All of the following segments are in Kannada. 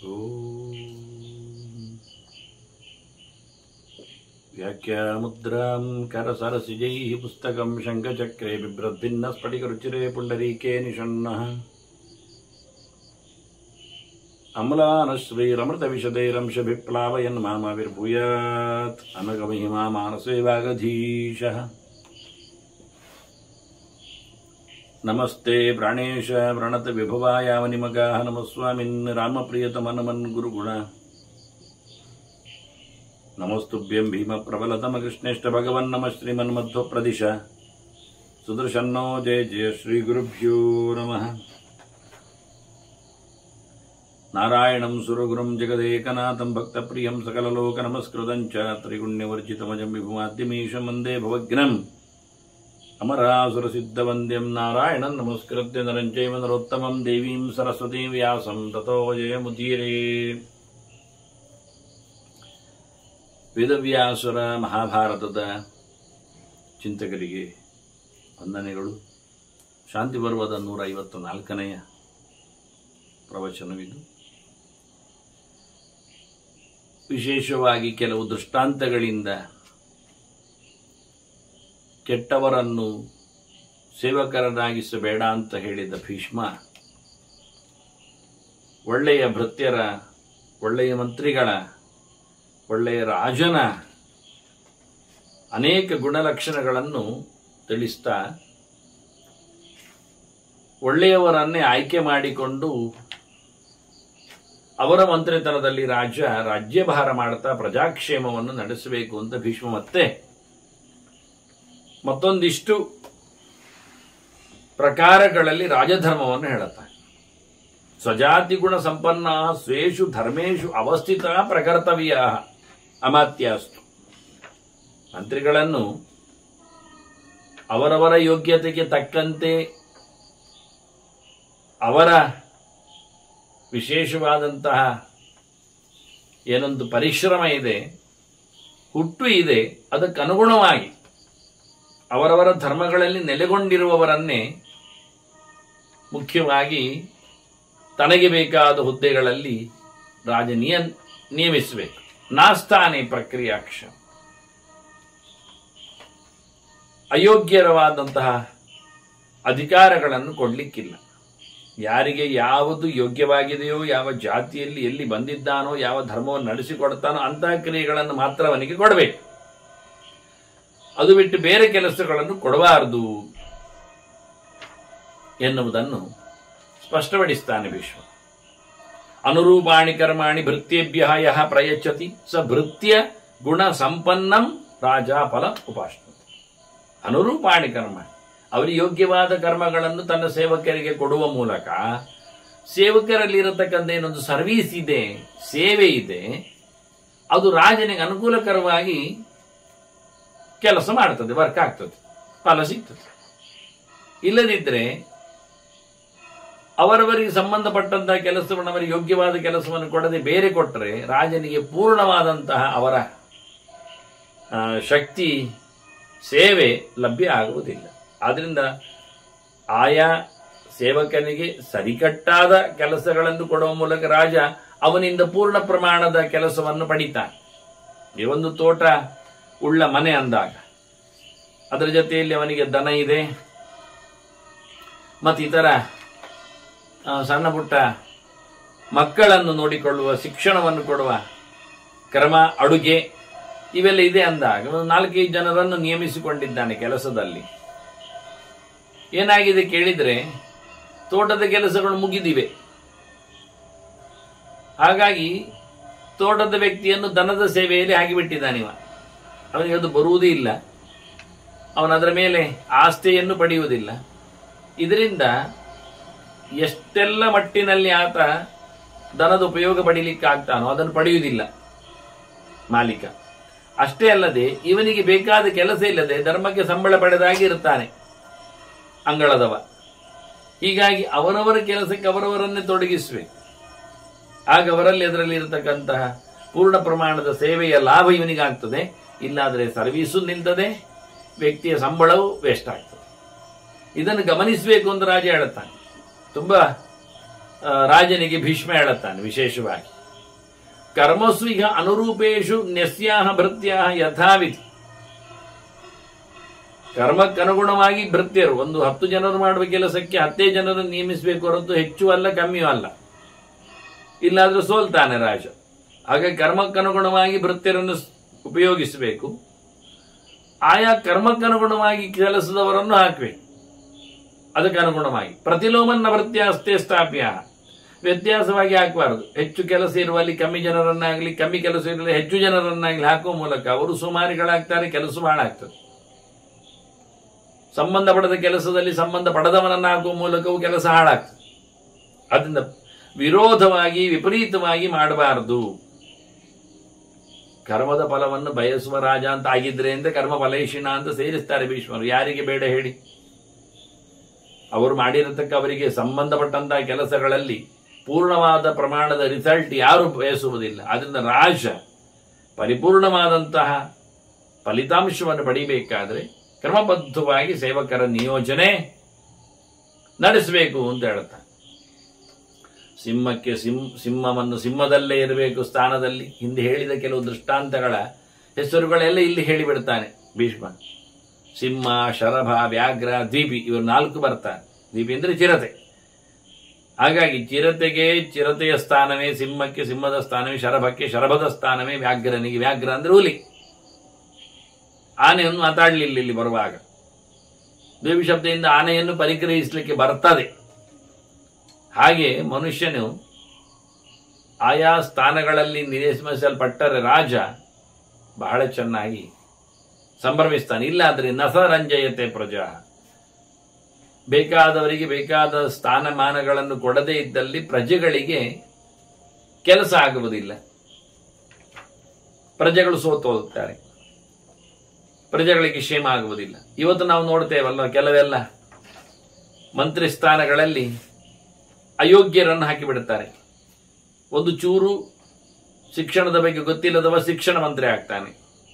व्याख्यामुद्रां करसरसिजैः पुस्तकं शङ्खचक्रे बिभ्रद्भिन्न स्फटिकरुचिरे पुण्डरीके निषण्णः अम्लानश्रीरमृतविशदैरंशभिप्लावयन् मामाविर्भूयात् अनगमहिमा मानसे वागधीशः नमस्ते प्राणेश प्रणतविभवायावनिमगाः नमस्वामिन् रामप्रियतमनमन् गुरुगुण नमस्तुभ्यं भीमप्रबलतमकृष्णेष्ट भगवन् नमः श्रीमन्मध्वप्रदिश सुदर्शन्नो जय जय श्रीगुरुभ्यो नमः नारायणं सुरगुरुं जगदेकनाथं भक्तप्रियं सकललोकनमस्कृतं च त्रिगुण्यवर्जितमजं विभुमाद्यमीशं वन्दे भवग्नम् अमरासुरसिद्धवन्द्यं नारायणं नमस्कृत्य नरं चैव नरोत्तमं देवीं सरस्वतीं व्यासं ततो जयमुदीरे ವೇದವ್ಯಾಸುರ ಮಹಾಭಾರತದ ಚಿಂತಕರಿಗೆ ವಂದನೆಗಳು ಶಾಂತಿ ಪರ್ವದ ನೂರ ಐವತ್ತು ನಾಲ್ಕನೆಯ ಪ್ರವಚನವಿದು ವಿಶೇಷವಾಗಿ ಕೆಲವು ದೃಷ್ಟಾಂತಗಳಿಂದ ಕೆಟ್ಟವರನ್ನು ಸೇವಕರನ್ನಾಗಿಸಬೇಡ ಅಂತ ಹೇಳಿದ ಭೀಷ್ಮ ಒಳ್ಳೆಯ ಭೃತ್ಯರ ಒಳ್ಳೆಯ ಮಂತ್ರಿಗಳ ಒಳ್ಳೆಯ ರಾಜನ ಅನೇಕ ಗುಣಲಕ್ಷಣಗಳನ್ನು ತಿಳಿಸ್ತಾ ಒಳ್ಳೆಯವರನ್ನೇ ಆಯ್ಕೆ ಮಾಡಿಕೊಂಡು ಅವರ ಮಂತ್ರಿತನದಲ್ಲಿ ರಾಜ ರಾಜ್ಯಭಾರ ಮಾಡ್ತಾ ಪ್ರಜಾಕ್ಷೇಮವನ್ನು ನಡೆಸಬೇಕು ಅಂತ ಭೀಷ್ಮ ಮತ್ತೆ ಮತ್ತೊಂದಿಷ್ಟು ಪ್ರಕಾರಗಳಲ್ಲಿ ರಾಜಧರ್ಮವನ್ನು ಹೇಳುತ್ತಾನೆ ಸ್ವಜಾತಿ ಗುಣ ಸಂಪನ್ನ ಸ್ವೇಷು ಧರ್ಮೇಶು ಅವಸ್ಥಿತ ಪ್ರಕರ್ತವ್ಯ ಅಮಾತ್ಯಾಸ್ತು ಮಂತ್ರಿಗಳನ್ನು ಅವರವರ ಯೋಗ್ಯತೆಗೆ ತಕ್ಕಂತೆ ಅವರ ವಿಶೇಷವಾದಂತಹ ಏನೊಂದು ಪರಿಶ್ರಮ ಇದೆ ಹುಟ್ಟು ಇದೆ ಅದಕ್ಕನುಗುಣವಾಗಿ ಅವರವರ ಧರ್ಮಗಳಲ್ಲಿ ನೆಲೆಗೊಂಡಿರುವವರನ್ನೇ ಮುಖ್ಯವಾಗಿ ತನಗೆ ಬೇಕಾದ ಹುದ್ದೆಗಳಲ್ಲಿ ರಾಜ ನಿಯ ನೇಮಿಸಬೇಕು ನಾಸ್ತಾನೆ ಪ್ರಕ್ರಿಯಾಕ್ಷ ಅಯೋಗ್ಯರವಾದಂತಹ ಅಧಿಕಾರಗಳನ್ನು ಕೊಡಲಿಕ್ಕಿಲ್ಲ ಯಾರಿಗೆ ಯಾವುದು ಯೋಗ್ಯವಾಗಿದೆಯೋ ಯಾವ ಜಾತಿಯಲ್ಲಿ ಎಲ್ಲಿ ಬಂದಿದ್ದಾನೋ ಯಾವ ಧರ್ಮವನ್ನು ನಡೆಸಿಕೊಡ್ತಾನೋ ಅಂತಹ ಕ್ರಿಯೆಗಳನ್ನು ಮಾತ್ರ ಅವನಿಗೆ ಕೊಡಬೇಕು ಅದು ಬಿಟ್ಟು ಬೇರೆ ಕೆಲಸಗಳನ್ನು ಕೊಡಬಾರದು ಎನ್ನುವುದನ್ನು ಸ್ಪಷ್ಟಪಡಿಸ್ತಾನೆ ಭೀಷ್ಮ ಅನುರೂಪಾಣಿ ಕರ್ಮಾಣಿ ಭೃತ್ಯೇಭ್ಯ ಯಹ ಪ್ರಯಚ್ಛತಿ ಸ ಭೃತ್ಯ ಗುಣ ಸಂಪನ್ನಂ ರಾಜ ಫಲ ಉಪಾಶ್ನ ಅನುರೂಪಾಣಿ ಕರ್ಮ ಅವರಿಗೆ ಯೋಗ್ಯವಾದ ಕರ್ಮಗಳನ್ನು ತನ್ನ ಸೇವಕರಿಗೆ ಕೊಡುವ ಮೂಲಕ ಸೇವಕರಲ್ಲಿ ಇರತಕ್ಕಂಥ ಏನೊಂದು ಸರ್ವೀಸ್ ಇದೆ ಸೇವೆ ಇದೆ ಅದು ರಾಜನಿಗೆ ಅನುಕೂಲಕರವಾಗಿ ಕೆಲಸ ಮಾಡ್ತದೆ ವರ್ಕ್ ಆಗ್ತದೆ ಫಲ ಸಿಗ್ತದೆ ಇಲ್ಲದಿದ್ದರೆ ಅವರವರಿಗೆ ಸಂಬಂಧಪಟ್ಟಂತಹ ಕೆಲಸವನ್ನು ಅವರಿಗೆ ಯೋಗ್ಯವಾದ ಕೆಲಸವನ್ನು ಕೊಡದೆ ಬೇರೆ ಕೊಟ್ಟರೆ ರಾಜನಿಗೆ ಪೂರ್ಣವಾದಂತಹ ಅವರ ಆ, ಶಕ್ತಿ ಸೇವೆ ಲಭ್ಯ ಆಗುವುದಿಲ್ಲ ಆದ್ರಿಂದ ಆಯಾ ಸೇವಕನಿಗೆ ಸರಿಕಟ್ಟಾದ ಕೆಲಸಗಳನ್ನು ಕೊಡುವ ಮೂಲಕ ರಾಜ ಅವನಿಂದ ಪೂರ್ಣ ಪ್ರಮಾಣದ ಕೆಲಸವನ್ನು ಪಡಿತಾನೆ ಈ ಒಂದು ತೋಟ ಉಳ್ಳ ಮನೆ ಅಂದಾಗ ಅದರ ಜೊತೆಯಲ್ಲಿ ಅವನಿಗೆ ದನ ಇದೆ ಮತ್ತಿತರ ಆ, ಸಣ್ಣ ಪುಟ್ಟ ಮಕ್ಕಳನ್ನು ನೋಡಿಕೊಳ್ಳುವ ಶಿಕ್ಷಣವನ್ನು ಕೊಡುವ ಕ್ರಮ ಅಡುಗೆ ಇವೆಲ್ಲ ಇದೆ ಅಂದಾಗ ಒಂದು ನಾಲ್ಕೈದು ಜನರನ್ನು ನಿಯಮಿಸಿಕೊಂಡಿದ್ದಾನೆ ಕೆಲಸದಲ್ಲಿ ಏನಾಗಿದೆ ಕೇಳಿದ್ರೆ ತೋಟದ ಕೆಲಸಗಳು ಮುಗಿದಿವೆ ಹಾಗಾಗಿ ತೋಟದ ವ್ಯಕ್ತಿಯನ್ನು ದನದ ಸೇವೆಯಲ್ಲಿ ಹಾಕಿಬಿಟ್ಟಿದ್ದಾನೆ ಇವ ಅವನಿಗೆ ಅದು ಬರುವುದೇ ಇಲ್ಲ ಅವನ ಅದರ ಮೇಲೆ ಆಸ್ತಿಯನ್ನು ಪಡೆಯುವುದಿಲ್ಲ ಇದರಿಂದ ಎಷ್ಟೆಲ್ಲ ಮಟ್ಟಿನಲ್ಲಿ ಆತ ದನದ ಉಪಯೋಗ ಪಡೀಲಿಕ್ಕೆ ಆಗ್ತಾನೋ ಅದನ್ನು ಪಡೆಯುವುದಿಲ್ಲ ಮಾಲೀಕ ಅಷ್ಟೇ ಅಲ್ಲದೆ ಇವನಿಗೆ ಬೇಕಾದ ಕೆಲಸ ಇಲ್ಲದೆ ಧರ್ಮಕ್ಕೆ ಸಂಬಳ ಪಡೆದಾಗಿ ಇರುತ್ತಾನೆ ಅಂಗಳದವ ಹೀಗಾಗಿ ಅವರವರ ಕೆಲಸಕ್ಕೆ ಅವರವರನ್ನೇ ತೊಡಗಿಸಬೇಕು ಆಗ ಅವರಲ್ಲಿ ಅದರಲ್ಲಿ ಇರತಕ್ಕಂತಹ ಪೂರ್ಣ ಪ್ರಮಾಣದ ಸೇವೆಯ ಲಾಭ ಇವನಿಗಾಗ್ತದೆ ಇಲ್ಲಾದರೆ ಸರ್ವೀಸು ನಿಲ್ತದೆ ವ್ಯಕ್ತಿಯ ಸಂಬಳವು ವೇಸ್ಟ್ ಆಗ್ತದೆ ಇದನ್ನು ಗಮನಿಸಬೇಕು ಅಂತ ರಾಜ ಹೇಳುತ್ತಾನೆ ತುಂಬಾ ಆ, ರಾಜನಿಗೆ ಭೀಷ್ಮ ಹೇಳುತ್ತಾನೆ ವಿಶೇಷವಾಗಿ ಕರ್ಮಸ್ವಿಗ ಅನುರೂಪೇಶು ನ್ಯಸ್ಯಾಹ ಭೃತ್ಯಾಹ ಯಥಾವಿಧಿ ಕರ್ಮಕ್ಕನುಗುಣವಾಗಿ ಭೃತ್ಯರು ಒಂದು ಹತ್ತು ಜನರು ಮಾಡುವ ಕೆಲಸಕ್ಕೆ ಹತ್ತೇ ಜನರನ್ನು ನೇಮಿಸಬೇಕು ಹೊರತು ಹೆಚ್ಚು ಅಲ್ಲ ಕಮ್ಮಿಯೂ ಅಲ್ಲ ಇಲ್ಲಾದ್ರೂ ಸೋಲ್ತಾನೆ ರಾಜ ಹಾಗಾಗಿ ಕರ್ಮಕ್ಕನುಗುಣವಾಗಿ ಭೃತ್ಯರನ್ನು ಸ್- ಉಪಯೋಗಿಸಬೇಕು ಆಯಾ ಕರ್ಮಕ್ಕನುಗುಣವಾಗಿ ಕೆಲಸದವರನ್ನು ಹಾಕಬೇಕು ಅದಕ್ಕೆ ಅನುಗುಣವಾಗಿ ಪ್ರತಿಲೋಮನ್ನ ಭೃತ್ಯಾಸ್ತೆ ಸ್ಥಾಪ್ಯ ವ್ಯತ್ಯಾಸವಾಗಿ ಹಾಕಬಾರದು ಹೆಚ್ಚು ಕೆಲಸ ಇರುವಲ್ಲಿ ಕಮ್ಮಿ ಜನರನ್ನಾಗಲಿ ಕಮ್ಮಿ ಕೆಲಸ ಇರಲಿ ಹೆಚ್ಚು ಜನರನ್ನಾಗಲಿ ಹಾಕುವ ಮೂಲಕ ಅವರು ಸುಮಾರಿಗಳಾಗ್ತಾರೆ ಕೆಲಸ ಬಹಳ ಆಗ್ತದೆ ಸಂಬಂಧಪಡದ ಕೆಲಸದಲ್ಲಿ ಸಂಬಂಧ ಪಡೆದವನನ್ನು ಹಾಕುವ ಮೂಲಕವೂ ಕೆಲಸ ಹಾಳಾಗ್ತದೆ ಅದರಿಂದ ವಿರೋಧವಾಗಿ ವಿಪರೀತವಾಗಿ ಮಾಡಬಾರದು ಕರ್ಮದ ಫಲವನ್ನು ಬಯಸುವ ರಾಜ ಅಂತ ಆಗಿದ್ರೆ ಅಂತ ಕರ್ಮ ಫಲೇಶಿನ ಅಂತ ಸೇರಿಸ್ತಾರೆ ಭೀಷ್ಮರು ಯಾರಿಗೆ ಬೇಡ ಹೇಳಿ ಅವರು ಮಾಡಿರತಕ್ಕ ಅವರಿಗೆ ಸಂಬಂಧಪಟ್ಟಂತಹ ಕೆಲಸಗಳಲ್ಲಿ ಪೂರ್ಣವಾದ ಪ್ರಮಾಣದ ರಿಸಲ್ಟ್ ಯಾರು ಬಯಸುವುದಿಲ್ಲ ಅದರಿಂದ ರಾಜ ಪರಿಪೂರ್ಣವಾದಂತಹ ಫಲಿತಾಂಶವನ್ನು ಪಡಿಬೇಕಾದ್ರೆ ಕ್ರಮಬದ್ಧವಾಗಿ ಸೇವಕರ ನಿಯೋಜನೆ ನಡೆಸಬೇಕು ಅಂತ ಹೇಳುತ್ತಾರೆ ಸಿಂಹಕ್ಕೆ ಸಿಂ ಸಿಂಹವನ್ನು ಸಿಂಹದಲ್ಲೇ ಇರಬೇಕು ಸ್ಥಾನದಲ್ಲಿ ಹಿಂದೆ ಹೇಳಿದ ಕೆಲವು ದೃಷ್ಟಾಂತಗಳ ಹೆಸರುಗಳೆಲ್ಲ ಇಲ್ಲಿ ಹೇಳಿಬಿಡ್ತಾನೆ ಭೀಷ್ಮ ಸಿಂಹ ಶರಭ ವ್ಯಾಘ್ರ ದ್ವೀಪಿ ಇವರು ನಾಲ್ಕು ಬರ್ತಾರೆ ದ್ವೀಪಿ ಅಂದ್ರೆ ಚಿರತೆ ಹಾಗಾಗಿ ಚಿರತೆಗೆ ಚಿರತೆಯ ಸ್ಥಾನವೇ ಸಿಂಹಕ್ಕೆ ಸಿಂಹದ ಸ್ಥಾನವೇ ಶರಭಕ್ಕೆ ಶರಭದ ಸ್ಥಾನವೇ ವ್ಯಾಘ್ರನಿಗೆ ವ್ಯಾಘ್ರ ಅಂದ್ರೆ ಹುಲಿ ಆನೆಯನ್ನು ಮಾತಾಡಲಿಲ್ಲ ಇಲ್ಲಿ ಬರುವಾಗ ದ್ವೀಪಿ ಶಬ್ದದಿಂದ ಆನೆಯನ್ನು ಪರಿಗ್ರಹಿಸಲಿಕ್ಕೆ ಬರ್ತದೆ ಹಾಗೆ ಮನುಷ್ಯನು ಆಯಾ ಸ್ಥಾನಗಳಲ್ಲಿ ನಿವೇಶಿಸಲ್ಪಟ್ಟರೆ ರಾಜ ಬಹಳ ಚೆನ್ನಾಗಿ ಸಂಭ್ರಮಿಸ್ತಾನೆ ಇಲ್ಲಾದ್ರೆ ನಸರಂಜಯತೆ ಪ್ರಜಾ ಬೇಕಾದವರಿಗೆ ಬೇಕಾದ ಸ್ಥಾನಮಾನಗಳನ್ನು ಕೊಡದೇ ಇದ್ದಲ್ಲಿ ಪ್ರಜೆಗಳಿಗೆ ಕೆಲಸ ಆಗುವುದಿಲ್ಲ ಪ್ರಜೆಗಳು ಸೋತು ಹೋಗುತ್ತಾರೆ ಪ್ರಜೆಗಳಿಗೆ ಕ್ಷೇಮ ಆಗುವುದಿಲ್ಲ ಇವತ್ತು ನಾವು ನೋಡ್ತೇವಲ್ಲ ಕೆಲವೆಲ್ಲ ಮಂತ್ರಿ ಸ್ಥಾನಗಳಲ್ಲಿ ಅಯೋಗ್ಯರನ್ನು ಹಾಕಿಬಿಡುತ್ತಾರೆ ಒಂದು ಚೂರು ಶಿಕ್ಷಣದ ಬಗ್ಗೆ ಗೊತ್ತಿಲ್ಲದವ ಶಿಕ್ಷಣ ಮಂತ್ರಿ ಆಗ್ತಾನೆ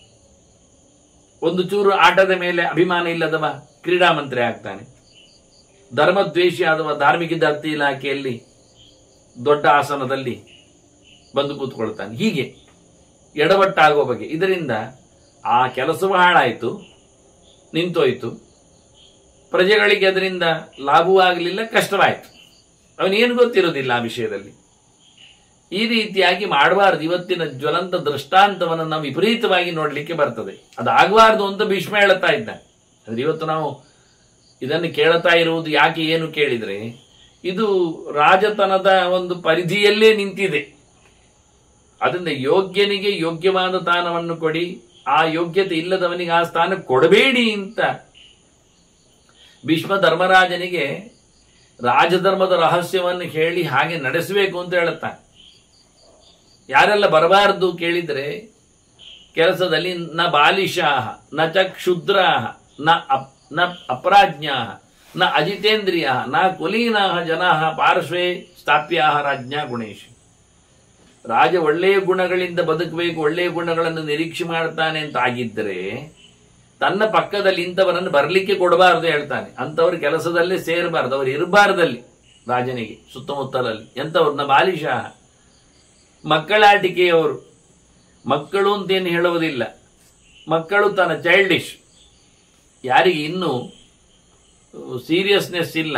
ಒಂದು ಚೂರು ಆಟದ ಮೇಲೆ ಅಭಿಮಾನ ಇಲ್ಲದವ ಕ್ರೀಡಾ ಮಂತ್ರಿ ಆಗ್ತಾನೆ ಧರ್ಮದ್ವೇಷಿ ಆದವ ಧಾರ್ಮಿಕ ದತ್ತಿ ಇಲಾಖೆಯಲ್ಲಿ ದೊಡ್ಡ ಆಸನದಲ್ಲಿ ಬಂದು ಕೂತ್ಕೊಳ್ತಾನೆ ಹೀಗೆ ಎಡವಟ್ಟಾಗುವ ಬಗ್ಗೆ ಇದರಿಂದ ಆ ಕೆಲಸವೂ ಹಾಳಾಯಿತು ನಿಂತೋಯ್ತು ಪ್ರಜೆಗಳಿಗೆ ಅದರಿಂದ ಲಾಭವೂ ಆಗಲಿಲ್ಲ ಕಷ್ಟವಾಯಿತು ಅವನೇನು ಗೊತ್ತಿರೋದಿಲ್ಲ ಆ ವಿಷಯದಲ್ಲಿ ಈ ರೀತಿಯಾಗಿ ಮಾಡಬಾರದು ಇವತ್ತಿನ ಜ್ವಲಂತ ದೃಷ್ಟಾಂತವನ್ನು ನಾವು ವಿಪರೀತವಾಗಿ ನೋಡಲಿಕ್ಕೆ ಬರ್ತದೆ ಅದಾಗಬಾರ್ದು ಅಂತ ಭೀಷ್ಮ ಹೇಳುತ್ತಾ ಇದ್ದ ಅಂದ್ರೆ ಇವತ್ತು ನಾವು ಇದನ್ನು ಕೇಳುತ್ತಾ ಇರುವುದು ಯಾಕೆ ಏನು ಕೇಳಿದ್ರೆ ಇದು ರಾಜತನದ ಒಂದು ಪರಿಧಿಯಲ್ಲೇ ನಿಂತಿದೆ ಅದರಿಂದ ಯೋಗ್ಯನಿಗೆ ಯೋಗ್ಯವಾದ ಸ್ಥಾನವನ್ನು ಕೊಡಿ ಆ ಯೋಗ್ಯತೆ ಇಲ್ಲದವನಿಗೆ ಆ ಸ್ಥಾನ ಕೊಡಬೇಡಿ ಅಂತ ಭೀಷ್ಮ ಧರ್ಮರಾಜನಿಗೆ ರಾಜಧರ್ಮದ ರಹಸ್ಯವನ್ನು ಹೇಳಿ ಹಾಗೆ ನಡೆಸಬೇಕು ಅಂತ ಹೇಳುತ್ತಾನೆ ಯಾರೆಲ್ಲ ಬರಬಾರದು ಕೇಳಿದ್ರೆ ಕೆಲಸದಲ್ಲಿ ನ ಬಾಲಿಶಾಹ ನ ಚ ಕ್ಷುದ್ರಾಹ ನ ಅಪ್ ನ ಅಪರಾಜ್ಞಾಹ ನ ಅಜಿತೇಂದ್ರಿಯ ನ ಕುಲೀನಾಹ ಜನಾಹ ಪಾರ್ಶ್ವೇ ಸ್ಥಾಪ್ಯಾಹ ರಾಜ್ಞಾ ಗುಣೇಶ್ ರಾಜ ಒಳ್ಳೆಯ ಗುಣಗಳಿಂದ ಬದುಕಬೇಕು ಒಳ್ಳೆಯ ಗುಣಗಳನ್ನು ನಿರೀಕ್ಷೆ ಮಾಡ್ತಾನೆ ಅಂತ ಆಗಿದ್ರೆ ತನ್ನ ಪಕ್ಕದಲ್ಲಿ ಇಂಥವರನ್ನು ಬರಲಿಕ್ಕೆ ಕೊಡಬಾರದು ಹೇಳ್ತಾನೆ ಅಂಥವ್ರ ಕೆಲಸದಲ್ಲೇ ಸೇರಬಾರದು ಅವರು ಇರಬಾರ್ದಲ್ಲಿ ರಾಜನಿಗೆ ಸುತ್ತಮುತ್ತಲಲ್ಲಿ ಎಂಥವ್ರನ್ನ ಬಾಲಿಶಾಹ ಮಕ್ಕಳಾಟಿಕೆಯವರು ಮಕ್ಕಳು ಅಂತೇನು ಹೇಳುವುದಿಲ್ಲ ಮಕ್ಕಳು ತನ್ನ ಚೈಲ್ಡಿಶ್ ಯಾರಿಗೆ ಇನ್ನೂ ಸೀರಿಯಸ್ನೆಸ್ ಇಲ್ಲ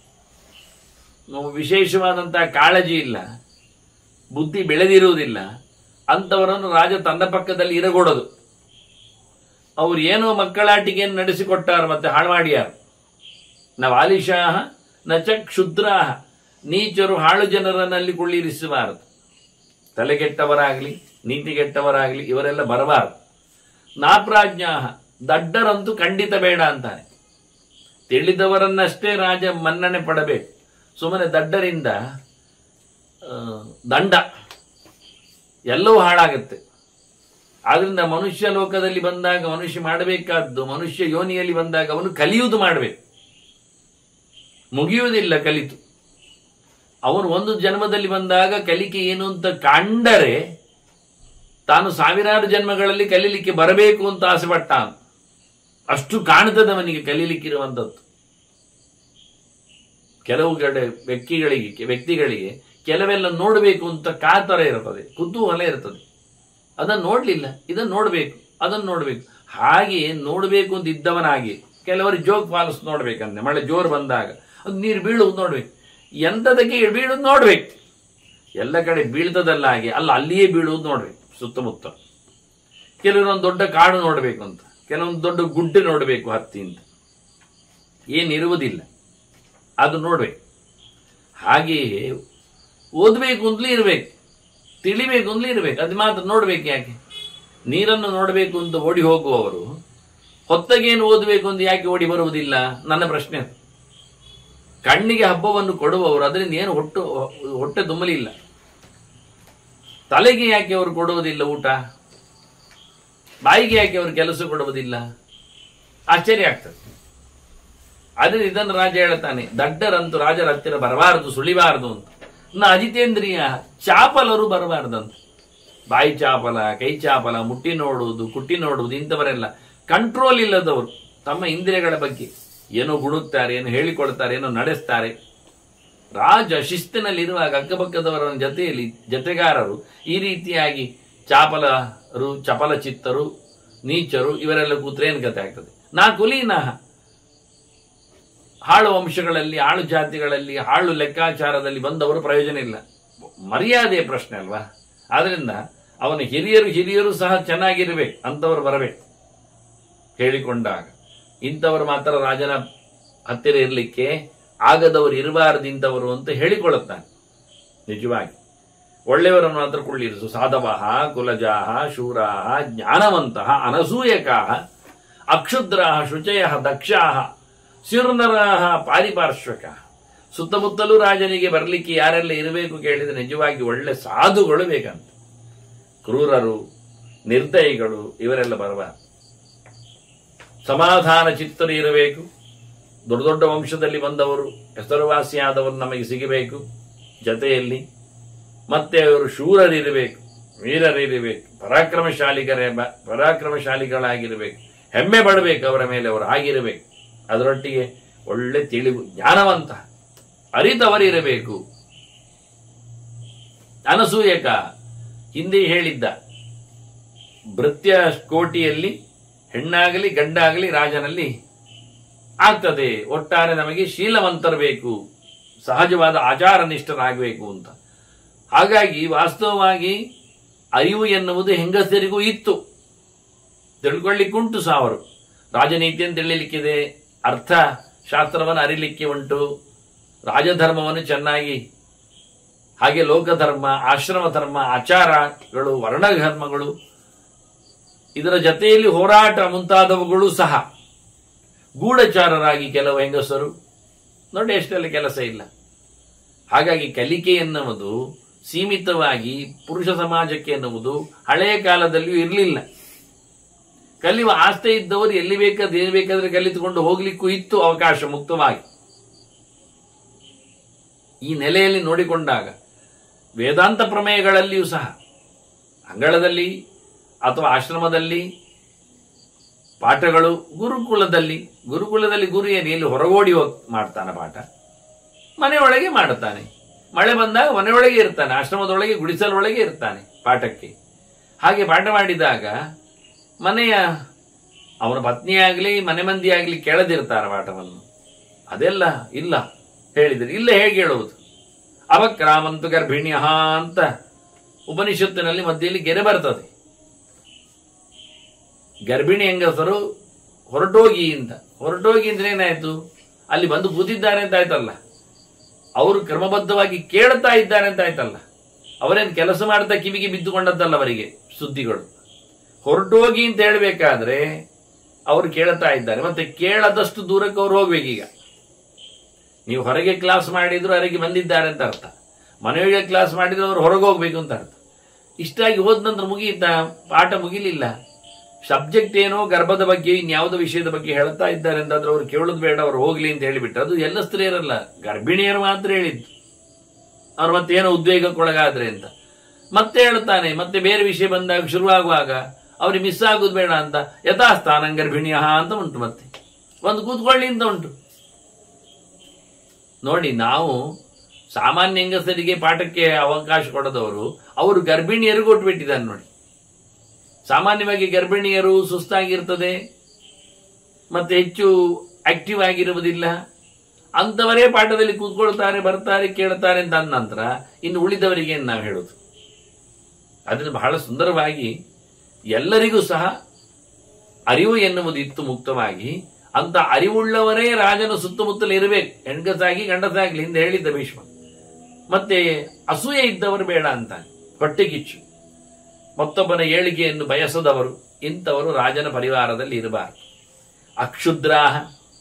ವಿಶೇಷವಾದಂತಹ ಕಾಳಜಿ ಇಲ್ಲ ಬುದ್ಧಿ ಬೆಳೆದಿರುವುದಿಲ್ಲ ಅಂಥವರನ್ನು ರಾಜ ತನ್ನ ಪಕ್ಕದಲ್ಲಿ ಇರಗೊಡದು ಅವ್ರು ಏನೋ ಮಕ್ಕಳಾಟಿಕೆಯನ್ನು ನಡೆಸಿಕೊಟ್ಟಾರ ಮತ್ತೆ ಹಾಳು ಮಾಡ್ಯಾರ ನಾವು ಆಲಿಶಾಹ ನಚ ಕ್ಷುದ್ರಾಹ ನೀಚರು ಹಾಳು ಜನರನ್ನಲ್ಲಿ ಕುಳ್ಳಿರಿಸಬಾರದು ತಲೆಗೆಟ್ಟವರಾಗಲಿ ನೀತಿಗೆಟ್ಟವರಾಗಲಿ ಇವರೆಲ್ಲ ಬರಬಾರದು ನಾಪ್ರಾಜ್ಞಾಹ ದಡ್ಡರಂತೂ ಖಂಡಿತ ಬೇಡ ಅಂತಾನೆ ತಿಳಿದವರನ್ನಷ್ಟೇ ರಾಜ ಮನ್ನಣೆ ಪಡಬೇಕು ಸುಮ್ಮನೆ ದಡ್ಡರಿಂದ ಆ, ದಂಡ ಎಲ್ಲವೂ ಹಾಳಾಗುತ್ತೆ ಆದ್ರಿಂದ ಮನುಷ್ಯ ಲೋಕದಲ್ಲಿ ಬಂದಾಗ ಮನುಷ್ಯ ಮಾಡಬೇಕಾದ್ದು ಮನುಷ್ಯ ಯೋನಿಯಲ್ಲಿ ಬಂದಾಗ ಅವನು ಕಲಿಯುವುದು ಮಾಡಬೇಕು ಮುಗಿಯುವುದಿಲ್ಲ ಕಲಿತು ಅವನು ಒಂದು ಜನ್ಮದಲ್ಲಿ ಬಂದಾಗ ಕಲಿಕೆ ಏನು ಅಂತ ಕಂಡರೆ ತಾನು ಸಾವಿರಾರು ಜನ್ಮಗಳಲ್ಲಿ ಕಲೀಲಿಕ್ಕೆ ಬರಬೇಕು ಅಂತ ಆಸೆ ಪಟ್ಟ ಅಷ್ಟು ಕಾಣ್ತದೆ ಅವನಿಗೆ ಕಲೀಲಿಕ್ಕಿರುವಂಥದ್ದು ಕೆಲವು ಕಡೆ ವ್ಯಕ್ತಿಗಳಿಗೆ ವ್ಯಕ್ತಿಗಳಿಗೆ ಕೆಲವೆಲ್ಲ ನೋಡಬೇಕು ಅಂತ ಕಾತರ ಇರ್ತದೆ ಕುತೂಹಲ ಇರ್ತದೆ ಅದನ್ನು ನೋಡ್ಲಿಲ್ಲ ಇದನ್ನು ನೋಡಬೇಕು ಅದನ್ನು ನೋಡಬೇಕು ಹಾಗೆ ನೋಡಬೇಕು ಅಂತ ಇದ್ದವನಾಗಿ ಕೆಲವರು ಜೋಗ್ ಫಾಲ್ಸ್ ನೋಡ್ಬೇಕಂತೆ ಮಳೆ ಜೋರು ಬಂದಾಗ ಅದು ನೀರು ಬೀಳುವುದು ನೋಡ್ಬೇಕು ಎಂಥದಕ್ಕೆ ಬೀಳುವುದು ನೋಡ್ಬೇಕು ಎಲ್ಲ ಕಡೆ ಬೀಳ್ತದಲ್ಲ ಹಾಗೆ ಅಲ್ಲ ಅಲ್ಲಿಯೇ ಬೀಳುವುದು ನೋಡ್ಬೇಕು ಸುತ್ತಮುತ್ತ ಕೆಲವರೊಂದು ದೊಡ್ಡ ಕಾಡು ನೋಡಬೇಕು ಅಂತ ಕೆಲವೊಂದು ದೊಡ್ಡ ಗುಡ್ಡೆ ನೋಡಬೇಕು ಹತ್ತಿ ಅಂತ ಏನಿರುವುದಿಲ್ಲ ಅದು ನೋಡ್ಬೇಕು ಹಾಗೆಯೇ ಓದಬೇಕು ಅಂತಲೇ ಇರಬೇಕು ತಿಳಿಬೇಕು ಅಂತಲೇ ಇರಬೇಕು ಅದು ಮಾತ್ರ ನೋಡ್ಬೇಕು ಯಾಕೆ ನೀರನ್ನು ನೋಡಬೇಕು ಅಂತ ಓಡಿ ಹೋಗುವವರು ಹೊತ್ತಗೇನು ಓದಬೇಕು ಅಂತ ಯಾಕೆ ಓಡಿ ಬರುವುದಿಲ್ಲ ನನ್ನ ಪ್ರಶ್ನೆ ಅದು. ಕಣ್ಣಿಗೆ ಹಬ್ಬವನ್ನು ಕೊಡುವವರು ಅದರಿಂದ ಏನು ಹೊಟ್ಟು ಹೊಟ್ಟೆ ತುಂಬಲಿಲ್ಲ ತಲೆಗೆ ಯಾಕೆ ಅವರು ಕೊಡುವುದಿಲ್ಲ ಊಟ ಬಾಯಿಗೆ ಯಾಕೆ ಅವರು ಕೆಲಸ ಕೊಡುವುದಿಲ್ಲ ಆಶ್ಚರ್ಯ ಆಗ್ತದೆ ಆದರೆ ಇದನ್ನು ರಾಜ ಹೇಳ್ತಾನೆ ದಡ್ಡರಂತೂ ರಾಜರ ಹತ್ತಿರ ಬರಬಾರದು ಸುಳಿಬಾರದು ಅಂತ ಇನ್ನು ಅಜಿತೇಂದ್ರಿಯ ಚಾಪಲರು ಬರಬಾರದಂತ ಬಾಯಿ ಚಾಪಲ ಕೈ ಚಾಪಲ ಮುಟ್ಟಿ ನೋಡುವುದು ಕುಟ್ಟಿ ನೋಡುವುದು ಇಂಥವರೆಲ್ಲ ಕಂಟ್ರೋಲ್ ಇಲ್ಲದವರು ತಮ್ಮ ಇಂದ್ರಿಯಗಳ ಬಗ್ಗೆ ಏನೋ ಗುಣುಕ್ತಾರೆ ಏನೋ ಹೇಳಿಕೊಳ್ತಾರೆ ಏನೋ ನಡೆಸ್ತಾರೆ ರಾಜ ಶಿಸ್ತಿನಲ್ಲಿರುವಾಗ ಅಕ್ಕಪಕ್ಕದವರ ಜೊತೆಯಲ್ಲಿ ಜೊತೆಗಾರರು ಈ ರೀತಿಯಾಗಿ ಚಾಪಲರು ಚಪಲ ಚಿತ್ತರು ನೀಚರು ಇವರೆಲ್ಲ ಕೂತ್ರೆ ಏನು ಕತೆ ಆಗ್ತದೆ ನಾ ಕುಲೀನಃ ಹಾಳು ವಂಶಗಳಲ್ಲಿ ಹಾಳು ಜಾತಿಗಳಲ್ಲಿ ಹಾಳು ಲೆಕ್ಕಾಚಾರದಲ್ಲಿ ಬಂದವರು ಪ್ರಯೋಜನ ಇಲ್ಲ ಮರ್ಯಾದೆಯ ಪ್ರಶ್ನೆ ಅಲ್ವಾ ಆದ್ರಿಂದ ಅವನ ಹಿರಿಯರು ಹಿರಿಯರು ಸಹ ಚೆನ್ನಾಗಿರ್ಬೇಕು ಅಂತವರು ಬರಬೇಕು ಹೇಳಿಕೊಂಡಾಗ ಇಂಥವರು ಮಾತ್ರ ರಾಜನ ಹತ್ತಿರ ಇರಲಿಕ್ಕೆ ಆಗದವರು ಇರಬಾರದು ಇಂಥವರು ಅಂತ ಹೇಳಿಕೊಳ್ಳುತ್ತಾನೆ ನಿಜವಾಗಿ ಒಳ್ಳೆಯವರನ್ನು ಮಾತ್ರ ಕೊಳ್ಳಿರಿಸು ಸಾಧವಃ ಕುಲಜಾಹ ಶೂರಾಹ ಜ್ಞಾನವಂತಹ ಅನಸೂಯಕಾಹ ಅಕ್ಷುದ್ರಾಹ ಶುಚಯ ದಕ್ಷಾಹ ಸಿರ್ನರಾಹ ಪಾರಿಪಾರ್ಶ್ವಕ ಸುತ್ತಮುತ್ತಲೂ ರಾಜನಿಗೆ ಬರಲಿಕ್ಕೆ ಯಾರೆಲ್ಲ ಇರಬೇಕು ಕೇಳಿದ್ರೆ ನಿಜವಾಗಿ ಒಳ್ಳೆ ಸಾಧುಗಳು ಬೇಕಂತ ಕ್ರೂರರು ನಿರ್ದಯಿಗಳು ಇವರೆಲ್ಲ ಬರಬಾರದು ಸಮಾಧಾನ ಚಿತ್ತರು ಇರಬೇಕು ದೊಡ್ಡ ದೊಡ್ಡ ವಂಶದಲ್ಲಿ ಬಂದವರು ಹೆಸರುವಾಸಿಯಾದವರು ನಮಗೆ ಸಿಗಬೇಕು ಜೊತೆಯಲ್ಲಿ ಮತ್ತೆ ಅವರು ಶೂರರಿರಬೇಕು ವೀರರಿರಬೇಕು ಪರಾಕ್ರಮಶಾಲಿಗರೇ ಪರಾಕ್ರಮಶಾಲಿಗಳಾಗಿರಬೇಕು ಹೆಮ್ಮೆ ಪಡಬೇಕು ಅವರ ಮೇಲೆ ಅವರು ಆಗಿರಬೇಕು ಅದರೊಟ್ಟಿಗೆ ಒಳ್ಳೆ ತಿಳಿವು ಜ್ಞಾನವಂತ ಅರಿತವರಿರಬೇಕು ಅನಸೂಯಕ ಹಿಂದೆ ಹೇಳಿದ್ದ ಭೃತ್ಯ ಕೋಟಿಯಲ್ಲಿ ಹೆಣ್ಣಾಗಲಿ ಗಂಡಾಗಲಿ ರಾಜನಲ್ಲಿ ಆಗ್ತದೆ ಒಟ್ಟಾರೆ ನಮಗೆ ಶೀಲವಂತರು ಬೇಕು ಸಹಜವಾದ ಆಚಾರ ನಿಷ್ಠರಾಗಬೇಕು ಅಂತ ಹಾಗಾಗಿ ವಾಸ್ತವವಾಗಿ ಅರಿವು ಎನ್ನುವುದು ಹೆಂಗಸರಿಗೂ ಇತ್ತು ತಿಳ್ಕೊಳ್ಳಿಕ್ಕುಂಟು ಸಾವರು ರಾಜನೀತಿಯನ್ನು ತಿಳಿಲಿಕ್ಕಿದೆ ಅರ್ಥ ಶಾಸ್ತ್ರವನ್ನು ಅರಿಲಿಕ್ಕೆ ಉಂಟು ರಾಜಧರ್ಮವನ್ನು ಚೆನ್ನಾಗಿ ಹಾಗೆ ಲೋಕಧರ್ಮ ಆಶ್ರಮ ಧರ್ಮ ಆಚಾರಗಳು ವರ್ಣಧರ್ಮಗಳು ಇದರ ಜೊತೆಯಲ್ಲಿ ಹೋರಾಟ ಮುಂತಾದವುಗಳು ಸಹ ಗೂಢಚಾರರಾಗಿ ಕೆಲವು ಹೆಂಗಸರು ನೋಡಿ ಎಷ್ಟೆಲ್ಲ ಕೆಲಸ ಇಲ್ಲ ಹಾಗಾಗಿ ಕಲಿಕೆ ಎನ್ನುವುದು ಸೀಮಿತವಾಗಿ ಪುರುಷ ಸಮಾಜಕ್ಕೆ ಎನ್ನುವುದು ಹಳೆಯ ಕಾಲದಲ್ಲಿಯೂ ಇರಲಿಲ್ಲ ಕಲಿಯುವ ಆಸ್ತೆ ಇದ್ದವರು ಎಲ್ಲಿ ಬೇಕಾದ್ರೆ ಏನು ಬೇಕಾದ್ರೆ ಕಲಿತುಕೊಂಡು ಹೋಗ್ಲಿಕ್ಕೂ ಇತ್ತು ಅವಕಾಶ ಮುಕ್ತವಾಗಿ ಈ ನೆಲೆಯಲ್ಲಿ ನೋಡಿಕೊಂಡಾಗ ವೇದಾಂತ ಪ್ರಮೇಯಗಳಲ್ಲಿಯೂ ಸಹ ಅಂಗಳದಲ್ಲಿ ಅಥವಾ ಆಶ್ರಮದಲ್ಲಿ ಪಾಠಗಳು ಗುರುಕುಲದಲ್ಲಿ ಗುರುಕುಲದಲ್ಲಿ ಗುರು ಏನು ಇಲ್ಲಿ ಹೊರಗೋಡಿ ಹೋಗ್ ಮಾಡ್ತಾನೆ ಪಾಠ ಮನೆಯೊಳಗೆ ಮಾಡುತ್ತಾನೆ ಮಳೆ ಬಂದಾಗ ಮನೆಯೊಳಗೆ ಇರ್ತಾನೆ ಆಶ್ರಮದೊಳಗೆ ಗುಡಿಸಲೊಳಗೆ ಇರ್ತಾನೆ ಪಾಠಕ್ಕೆ ಹಾಗೆ ಪಾಠ ಮಾಡಿದಾಗ ಮನೆಯ ಅವನ ಪತ್ನಿಯಾಗಲಿ ಮನೆ ಮಂದಿ ಆಗಲಿ ಕೇಳದಿರ್ತಾರೆ ಪಾಠವನ್ನು ಅದೆಲ್ಲ ಇಲ್ಲ ಹೇಳಿದರೆ ಇಲ್ಲ ಹೇಗೆ ಹೇಳುವುದು ಅವಕ್ರಾಮಂತು ಗರ್ಭಿಣಿಯ ಅಂತ ಉಪನಿಷತ್ತಿನಲ್ಲಿ ಮಧ್ಯೆಯಲ್ಲಿ ಗೆರೆ ಬರ್ತದೆ ಗರ್ಭಿಣಿ ಹೆಂಗಸರು ಹೊರಟೋಗಿ ಅಂತ ಹೊರಟೋಗಿ ಅಂದ್ರೆ ಏನಾಯ್ತು ಅಲ್ಲಿ ಬಂದು ಕೂತಿದ್ದಾರೆ ಅಂತ ಆಯ್ತಲ್ಲ ಅವರು ಕ್ರಮಬದ್ಧವಾಗಿ ಕೇಳ್ತಾ ಇದ್ದಾರೆ ಅಂತ ಆಯ್ತಲ್ಲ ಅವರೇನು ಕೆಲಸ ಮಾಡ್ತಾ ಕಿವಿಗೆ ಬಿದ್ದುಕೊಂಡದ್ದಲ್ಲ ಅವರಿಗೆ ಸುದ್ದಿಗಳು ಹೊರಟೋಗಿ ಅಂತ ಹೇಳ್ಬೇಕಾದ್ರೆ ಅವರು ಕೇಳ್ತಾ ಇದ್ದಾರೆ ಮತ್ತೆ ಕೇಳದಷ್ಟು ದೂರಕ್ಕೆ ಅವ್ರು ಹೋಗ್ಬೇಕೀಗ ನೀವು ಹೊರಗೆ ಕ್ಲಾಸ್ ಮಾಡಿದ್ರು ಹೊರಗೆ ಬಂದಿದ್ದಾರೆ ಅಂತ ಅರ್ಥ ಮನೆಯೊಳಗೆ ಕ್ಲಾಸ್ ಮಾಡಿದ್ರು ಅವ್ರು ಹೊರಗೆ ಹೋಗ್ಬೇಕು ಅಂತ ಅರ್ಥ ಇಷ್ಟಾಗಿ ಹೋದ ನಂತರ ಮುಗಿಯಿತಾ ಪಾಠ ಮುಗಿಲಿಲ್ಲ ಸಬ್ಜೆಕ್ಟ್ ಏನೋ ಗರ್ಭದ ಬಗ್ಗೆ ಇನ್ಯಾವುದೋ ವಿಷಯದ ಬಗ್ಗೆ ಹೇಳ್ತಾ ಇದ್ದಾರೆ ಅಂತಾದ್ರೆ ಅವ್ರು ಕೇಳೋದು ಬೇಡ ಅವ್ರು ಹೋಗ್ಲಿ ಅಂತ ಹೇಳಿಬಿಟ್ಟು ಅದು ಎಲ್ಲ ಸ್ತ್ರೀಯರಲ್ಲ ಗರ್ಭಿಣಿಯರು ಮಾತ್ರ ಹೇಳಿದ್ದು ಅವ್ರು ಮತ್ತೆ ಏನೋ ಉದ್ವೇಗಕ್ಕೊಳಗಾದ್ರೆ ಅಂತ ಮತ್ತೆ ಹೇಳ್ತಾನೆ ಮತ್ತೆ ಬೇರೆ ವಿಷಯ ಬಂದಾಗ ಶುರುವಾಗುವಾಗ ಅವ್ರಿಗೆ ಮಿಸ್ ಆಗೋದು ಬೇಡ ಅಂತ ಯಥಾಸ್ಥಾನ ಗರ್ಭಿಣಿಯ ಅಂತ ಉಂಟು ಮತ್ತೆ ಒಂದು ಕೂತ್ಕೊಳ್ಳಿ ಅಂತ ಉಂಟು ನೋಡಿ ನಾವು ಸಾಮಾನ್ಯ ಹೆಂಗಸರಿಗೆ ಪಾಠಕ್ಕೆ ಅವಕಾಶ ಕೊಡದವರು ಅವರು ಗರ್ಭಿಣಿಯರಿಗೂ ಕೊಟ್ಬಿಟ್ಟಿದ್ದಾರೆ ನೋಡಿ ಸಾಮಾನ್ಯವಾಗಿ ಗರ್ಭಿಣಿಯರು ಸುಸ್ತಾಗಿರ್ತದೆ ಮತ್ತೆ ಹೆಚ್ಚು ಆಕ್ಟಿವ್ ಆಗಿರುವುದಿಲ್ಲ ಅಂತವರೇ ಪಾಠದಲ್ಲಿ ಕೂತ್ಕೊಳ್ತಾರೆ ಬರ್ತಾರೆ ಕೇಳ್ತಾರೆ ಅಂತ ಅಂದ ನಂತರ ಇನ್ನು ಉಳಿದವರಿಗೆ ಏನು ನಾವು ಹೇಳೋದು ಅದನ್ನು ಬಹಳ ಸುಂದರವಾಗಿ ಎಲ್ಲರಿಗೂ ಸಹ ಅರಿವು ಎನ್ನುವುದು ಇತ್ತು ಮುಕ್ತವಾಗಿ ಅಂತ ಅರಿವುಳ್ಳವರೇ ರಾಜನ ಸುತ್ತಮುತ್ತಲು ಇರಬೇಕು ಹೆಣ್ಗಸಾಗಿ ಗಂಡಸಾಗ್ಲಿ ಹಿಂದೆ ಹೇಳಿದ್ದ ಭೀಷ್ಮ ಮತ್ತೆ ಅಸೂಯೆ ಇದ್ದವರು ಬೇಡ ಅಂತ ಹೊಟ್ಟೆಗಿಚ್ಚು ಮತ್ತೊಬ್ಬನ ಏಳಿಗೆಯನ್ನು ಬಯಸದವರು ಇಂಥವರು ರಾಜನ ಪರಿವಾರದಲ್ಲಿ ಇರಬಾರದು ಅಕ್ಷುದ್ರಾಹ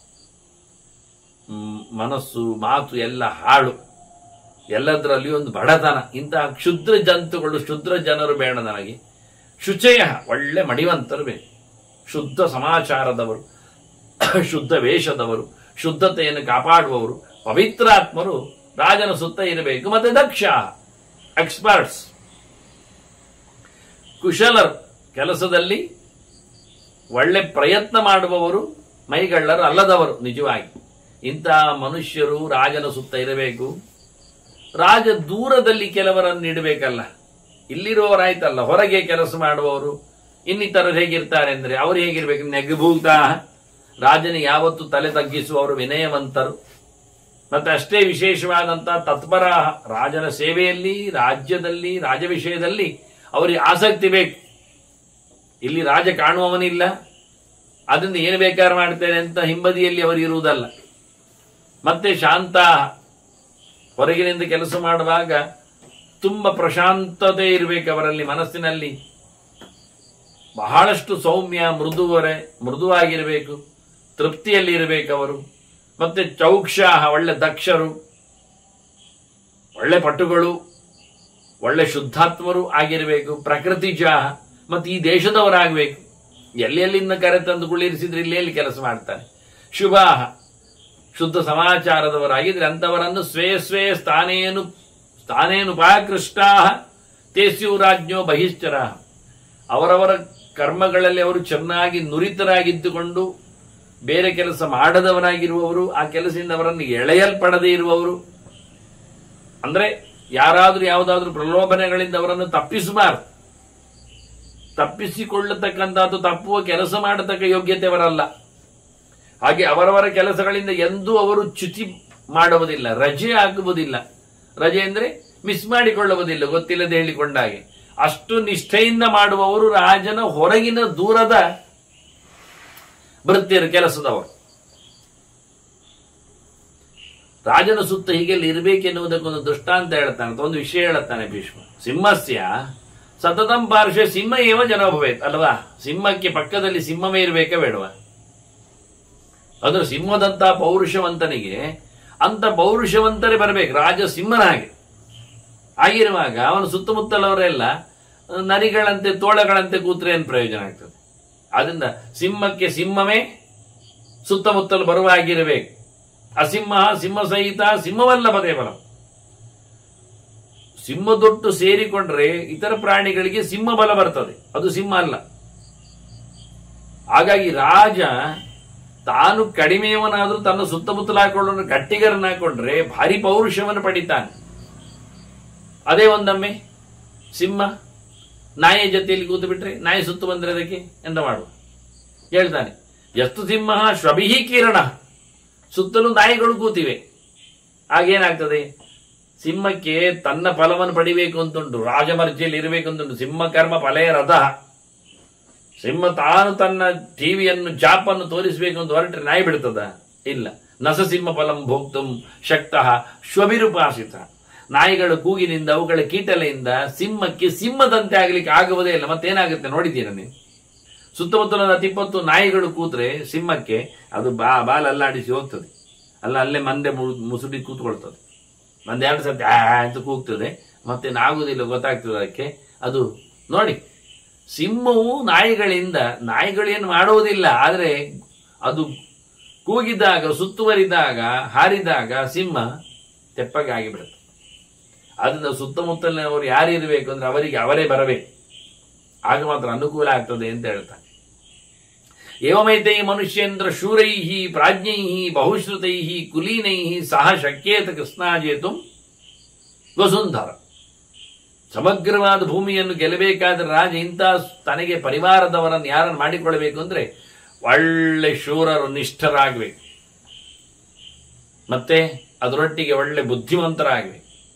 ಮ್, ಮನಸ್ಸು ಮಾತು ಎಲ್ಲ ಹಾಳು ಎಲ್ಲದರಲ್ಲಿ ಒಂದು ಬಡತನ ಇಂತಹ ಕ್ಷುದ್ರ ಜಂತುಗಳು ಶುದ್ರ ಜನರು ಬೇಡ ನನಗೆ ಶುಚಯ ಒಳ್ಳೆ ಮಡಿವಂತರು ಬೇಕು ಶುದ್ಧ ಸಮಾಚಾರದವರು ಶುದ್ಧ ವೇಷದವರು ಶುದ್ಧತೆಯನ್ನು ಕಾಪಾಡುವವರು ಪವಿತ್ರಾತ್ಮರು ರಾಜನ ಸುತ್ತ ಇರಬೇಕು ಮತ್ತೆ ದಕ್ಷ ಎಕ್ಸ್ಪರ್ಟ್ಸ್ ಕುಶಲರು ಕೆಲಸದಲ್ಲಿ ಒಳ್ಳೆ ಪ್ರಯತ್ನ ಮಾಡುವವರು ಮೈಗಳ್ಳರು ಅಲ್ಲದವರು ನಿಜವಾಗಿ ಇಂತಹ ಮನುಷ್ಯರು ರಾಜನ ಸುತ್ತ ಇರಬೇಕು ರಾಜ ದೂರದಲ್ಲಿ ಕೆಲವರನ್ನು ಇಡಬೇಕಲ್ಲ ಇಲ್ಲಿರುವವರಾಯ್ತಲ್ಲ ಹೊರಗೆ ಕೆಲಸ ಮಾಡುವವರು ಇನ್ನಿತರರು ಹೇಗಿರ್ತಾರೆ ಅಂದ್ರೆ ಅವರು ಹೇಗಿರ್ಬೇಕು ನೆಗಭೂತ ರಾಜನಿಗೆ ಯಾವತ್ತು ತಲೆ ತಗ್ಗಿಸುವವರು ವಿನಯವಂತರು ಮತ್ತೆ ಅಷ್ಟೇ ವಿಶೇಷವಾದಂತ ತತ್ಪರ ರಾಜನ ಸೇವೆಯಲ್ಲಿ ರಾಜ್ಯದಲ್ಲಿ ರಾಜ ವಿಷಯದಲ್ಲಿ ಅವರಿಗೆ ಆಸಕ್ತಿ ಬೇಕು ಇಲ್ಲಿ ರಾಜ ಕಾಣುವವನಿಲ್ಲ ಅದರಿಂದ ಏನು ಬೇಕಾದ್ರೆ ಮಾಡ್ತೇನೆ ಅಂತ ಹಿಂಬದಿಯಲ್ಲಿ ಅವರು ಇರುವುದಲ್ಲ ಮತ್ತೆ ಶಾಂತ ಹೊರಗಿನಿಂದ ಕೆಲಸ ಮಾಡುವಾಗ ತುಂಬ ಪ್ರಶಾಂತತೆ ಇರಬೇಕು ಅವರಲ್ಲಿ ಮನಸ್ಸಿನಲ್ಲಿ ಬಹಳಷ್ಟು ಸೌಮ್ಯ ಮೃದುವರೆ ಮೃದುವಾಗಿರಬೇಕು ತೃಪ್ತಿಯಲ್ಲಿ ಇರಬೇಕು ಅವರು ಮತ್ತೆ ಚೌಕ್ಷಾಹ ಒಳ್ಳೆ ದಕ್ಷರು ಒಳ್ಳೆ ಪಟುಗಳು ಒಳ್ಳೆ ಶುದ್ಧಾತ್ಮರು ಆಗಿರಬೇಕು ಪ್ರಕೃತಿ ಜಾಹ ಮತ್ತೆ ಈ ದೇಶದವರಾಗಬೇಕು ಎಲ್ಲಿ ಎಲ್ಲಿಂದ ಕರೆ ತಂದು ಕುಳ್ಳಿರಿಸಿದ್ರೆ ಇಲ್ಲಿ ಎಲ್ಲಿ ಕೆಲಸ ಮಾಡ್ತಾರೆ ಶುಭಾಹ ಶುದ್ಧ ಸಮಾಚಾರದವರಾಗಿದ್ರೆ ಅಂಥವರನ್ನು ಸ್ವೇ ಸ್ವೇ ಸ್ಥಾನೇನು ಸ್ಥಾನೇನುಪಾಕೃಷ್ಟಾ ತೇಸ್ಯು ರಾಜ್ಞೋ ಬಹಿಶ್ಚರ ಅವರವರ ಕರ್ಮಗಳಲ್ಲಿ ಅವರು ಚೆನ್ನಾಗಿ ನುರಿತರಾಗಿದ್ದುಕೊಂಡು ಬೇರೆ ಕೆಲಸ ಮಾಡದವರಾಗಿರುವವರು ಆ ಕೆಲಸದಿಂದ ಅವರನ್ನು ಎಳೆಯಲ್ಪಡದೇ ಇರುವವರು ಅಂದ್ರೆ ಯಾರಾದ್ರೂ ಯಾವುದಾದ್ರೂ ಪ್ರಲೋಭನೆಗಳಿಂದ ಅವರನ್ನು ತಪ್ಪಿಸಬಾರದು ತಪ್ಪಿಸಿಕೊಳ್ಳತಕ್ಕಂಥದ್ದು ತಪ್ಪುವ ಕೆಲಸ ಮಾಡತಕ್ಕ ಯೋಗ್ಯತೆ ಅವರಲ್ಲ ಹಾಗೆ ಅವರವರ ಕೆಲಸಗಳಿಂದ ಎಂದೂ ಅವರು ಚ್ಯುತಿ ಮಾಡುವುದಿಲ್ಲ ರಜೆ ಹಾಕುವುದಿಲ್ಲ ರಜೆ ಅಂದ್ರೆ ಮಿಸ್ ಮಾಡಿಕೊಳ್ಳುವುದಿಲ್ಲ ಗೊತ್ತಿಲ್ಲದೆ ಹೇಳಿಕೊಂಡ ಹಾಗೆ ಅಷ್ಟು ನಿಷ್ಠೆಯಿಂದ ಮಾಡುವವರು ರಾಜನ ಹೊರಗಿನ ದೂರದ ಭೃತ್ಯರು ಕೆಲಸದವರು ರಾಜನ ಸುತ್ತ ಹೀಗೆಲ್ಲ ಇರಬೇಕೆನ್ನುವುದಕ್ಕೊಂದು ದೃಷ್ಟಾಂತ ಹೇಳ್ತಾನೆ ಅಂತ ಒಂದು ವಿಷಯ ಹೇಳುತ್ತಾನೆ ಭೀಷ್ಮ ಸಿಂಹಸ್ಯ ಸತತಂ ಪಾರ್ಶ್ವ ಸಿಂಹ ಏವ ಜನ ಭವೇತ್ ಅಲ್ವಾ ಸಿಂಹಕ್ಕೆ ಪಕ್ಕದಲ್ಲಿ ಸಿಂಹವೇ ಇರಬೇಕ ಬೇಡವಾ ಅದು ಸಿಂಹದಂತ ಪೌರುಷವಂತನಿಗೆ ಅಂತ ಪೌರುಷವಂತರೇ ಬರಬೇಕು ರಾಜ ಸಿಂಹನ ಹಾಗೆ ಆಗಿರುವಾಗ ಅವನ ಸುತ್ತಮುತ್ತಲವರೆಲ್ಲ ನರಿಗಳಂತೆ ತೋಳಗಳಂತೆ ಕೂತ್ರೆ ಏನು ಪ್ರಯೋಜನ ಆಗ್ತದೆ ಆದ್ರಿಂದ ಸಿಂಹಕ್ಕೆ ಸಿಂಹವೇ ಸುತ್ತಮುತ್ತಲು ಬರುವ ಹಾಗಿರಬೇಕು ಅಸಿಂಹ ಸಿಂಹ ಸಹಿತ ಸಿಂಹವಲ್ಲ ಪದೇ ಬಲ ಸಿಂಹದೊಟ್ಟು ಸೇರಿಕೊಂಡ್ರೆ ಇತರ ಪ್ರಾಣಿಗಳಿಗೆ ಸಿಂಹ ಬಲ ಬರ್ತದೆ ಅದು ಸಿಂಹ ಅಲ್ಲ ಹಾಗಾಗಿ ರಾಜ ತಾನು ಕಡಿಮೆಯವನಾದ್ರೂ ತನ್ನ ಸುತ್ತಮುತ್ತಲು ಹಾಕೊಳ್ಳೋ ಗಟ್ಟಿಗರನ್ನ ಹಾಕೊಂಡ್ರೆ ಭಾರಿ ಪೌರುಷವನ್ನು ಪಡಿತಾನೆ ಅದೇ ಒಂದೊಮ್ಮೆ ಸಿಂಹ ನಾಯಿಯ ಜೊತೆಯಲ್ಲಿ ಕೂತು ಬಿಟ್ರೆ ನಾಯಿ ಸುತ್ತು ಬಂದ್ರೆ ಅದಕ್ಕೆ ಎಂತ ಮಾಡುವ ಹೇಳ್ತಾನೆ ಎಷ್ಟು ಸಿಂಹ ಶ್ವಭಿಹಿ ಕಿರಣ ಸುತ್ತಲೂ ನಾಯಿಗಳು ಕೂತಿವೆ ಆಗೇನಾಗ್ತದೆ ಸಿಂಹಕ್ಕೆ ತನ್ನ ಫಲವನ್ನು ಪಡಿಬೇಕು ಅಂತುಂಟು ರಾಜಮರ್ಜಿಯಲ್ಲಿ ಇರಬೇಕು ಅಂತುಂಟು ಸಿಂಹ ಕರ್ಮ ಫಲೇ ರಥ ಸಿಂಹ ತಾನು ತನ್ನ ಟಿವಿಯನ್ನು ಜಾಪನ್ನು ತೋರಿಸಬೇಕು ಅಂತ ಹೊರಟ್ರೆ ನಾಯಿ ಬಿಡ್ತದ ಇಲ್ಲ ನಸಸಿಂಹ ಫಲಂ ಭೋಕ್ತುಂ ಶಕ್ತಃ ಶ್ವಭಿರುಪಾಸಿತ ನಾಯಿಗಳ ಕೂಗಿನಿಂದ ಅವುಗಳ ಕೀಟಲೆಯಿಂದ ಸಿಂಹಕ್ಕೆ ಸಿಂಹದಂತೆ ಆಗ್ಲಿಕ್ಕೆ ಆಗುವುದೇ ಇಲ್ಲ ಮತ್ತೇನಾಗುತ್ತೆ ನೋಡಿದ್ದೀರ ನೀವು ಸುತ್ತಮುತ್ತಲಿನ ಹತ್ತಿಪ್ಪತ್ತು ನಾಯಿಗಳು ಕೂತ್ರೆ ಸಿಂಹಕ್ಕೆ ಅದು ಬಾ ಬಾಲ್ ಅಲ್ಲಾಡಿಸಿ ಹೋಗ್ತದೆ ಅಲ್ಲ ಅಲ್ಲೇ ಮಂದೆ ಮು- ಮುಸುಡಿ ಕೂತ್ಕೊಳ್ತದೆ ಒಂದ್ ಎರಡು ಸತಿ ಆ ಅಂತ ಕೂಗ್ತದೆ ಮತ್ತೆ ಆಗುದಿಲ್ಲ ಗೊತ್ತಾಗ್ತದೆ ಅದಕ್ಕೆ ಅದು ನೋಡಿ ಸಿಂಹವು ನಾಯಿಗಳಿಂದ ನಾಯಿಗಳೇನು ಮಾಡುವುದಿಲ್ಲ ಆದರೆ ಅದು ಕೂಗಿದಾಗ ಸುತ್ತುವರಿದಾಗ ಹಾರಿದಾಗ ಸಿಂಹ ತೆಪ್ಪಗೆ ಆಗಿಬಿಡುತ್ತೆ ಅದರಿಂದ ಸುತ್ತಮುತ್ತಲಿನವರು ಯಾರು ಇರಬೇಕು ಅಂದ್ರೆ ಅವರಿಗೆ ಅವರೇ ಬರಬೇಕು ಆಗ ಮಾತ್ರ ಅನುಕೂಲ ಆಗ್ತದೆ ಅಂತ ಹೇಳ್ತಾನೆ ಏವಮೈತೈ ಮನುಷ್ಯೇಂದ್ರ ಶೂರೈ ಪ್ರಾಜ್ಞೈ ಬಹುಶ್ರುತೈ ಕುಲೀನೈ ಸಹ ಶಕ್ಯೇತ ಕೃಷ್ಣಾಜೇತು ವಸುಂಧರ ಸಮಗ್ರವಾದ ಭೂಮಿಯನ್ನು ಗೆಲ್ಲಬೇಕಾದ್ರೆ ರಾಜ ಇಂಥ ತನಗೆ ಪರಿವಾರದವರನ್ನು ಯಾರನ್ನು ಮಾಡಿಕೊಳ್ಳಬೇಕು ಅಂದ್ರೆ ಒಳ್ಳೆ ಶೂರರು ನಿಷ್ಠರಾಗಬೇಕು ಮತ್ತೆ ಅದರೊಟ್ಟಿಗೆ ಒಳ್ಳೆ ಬುದ್ಧಿವಂತರಾಗಬೇಕು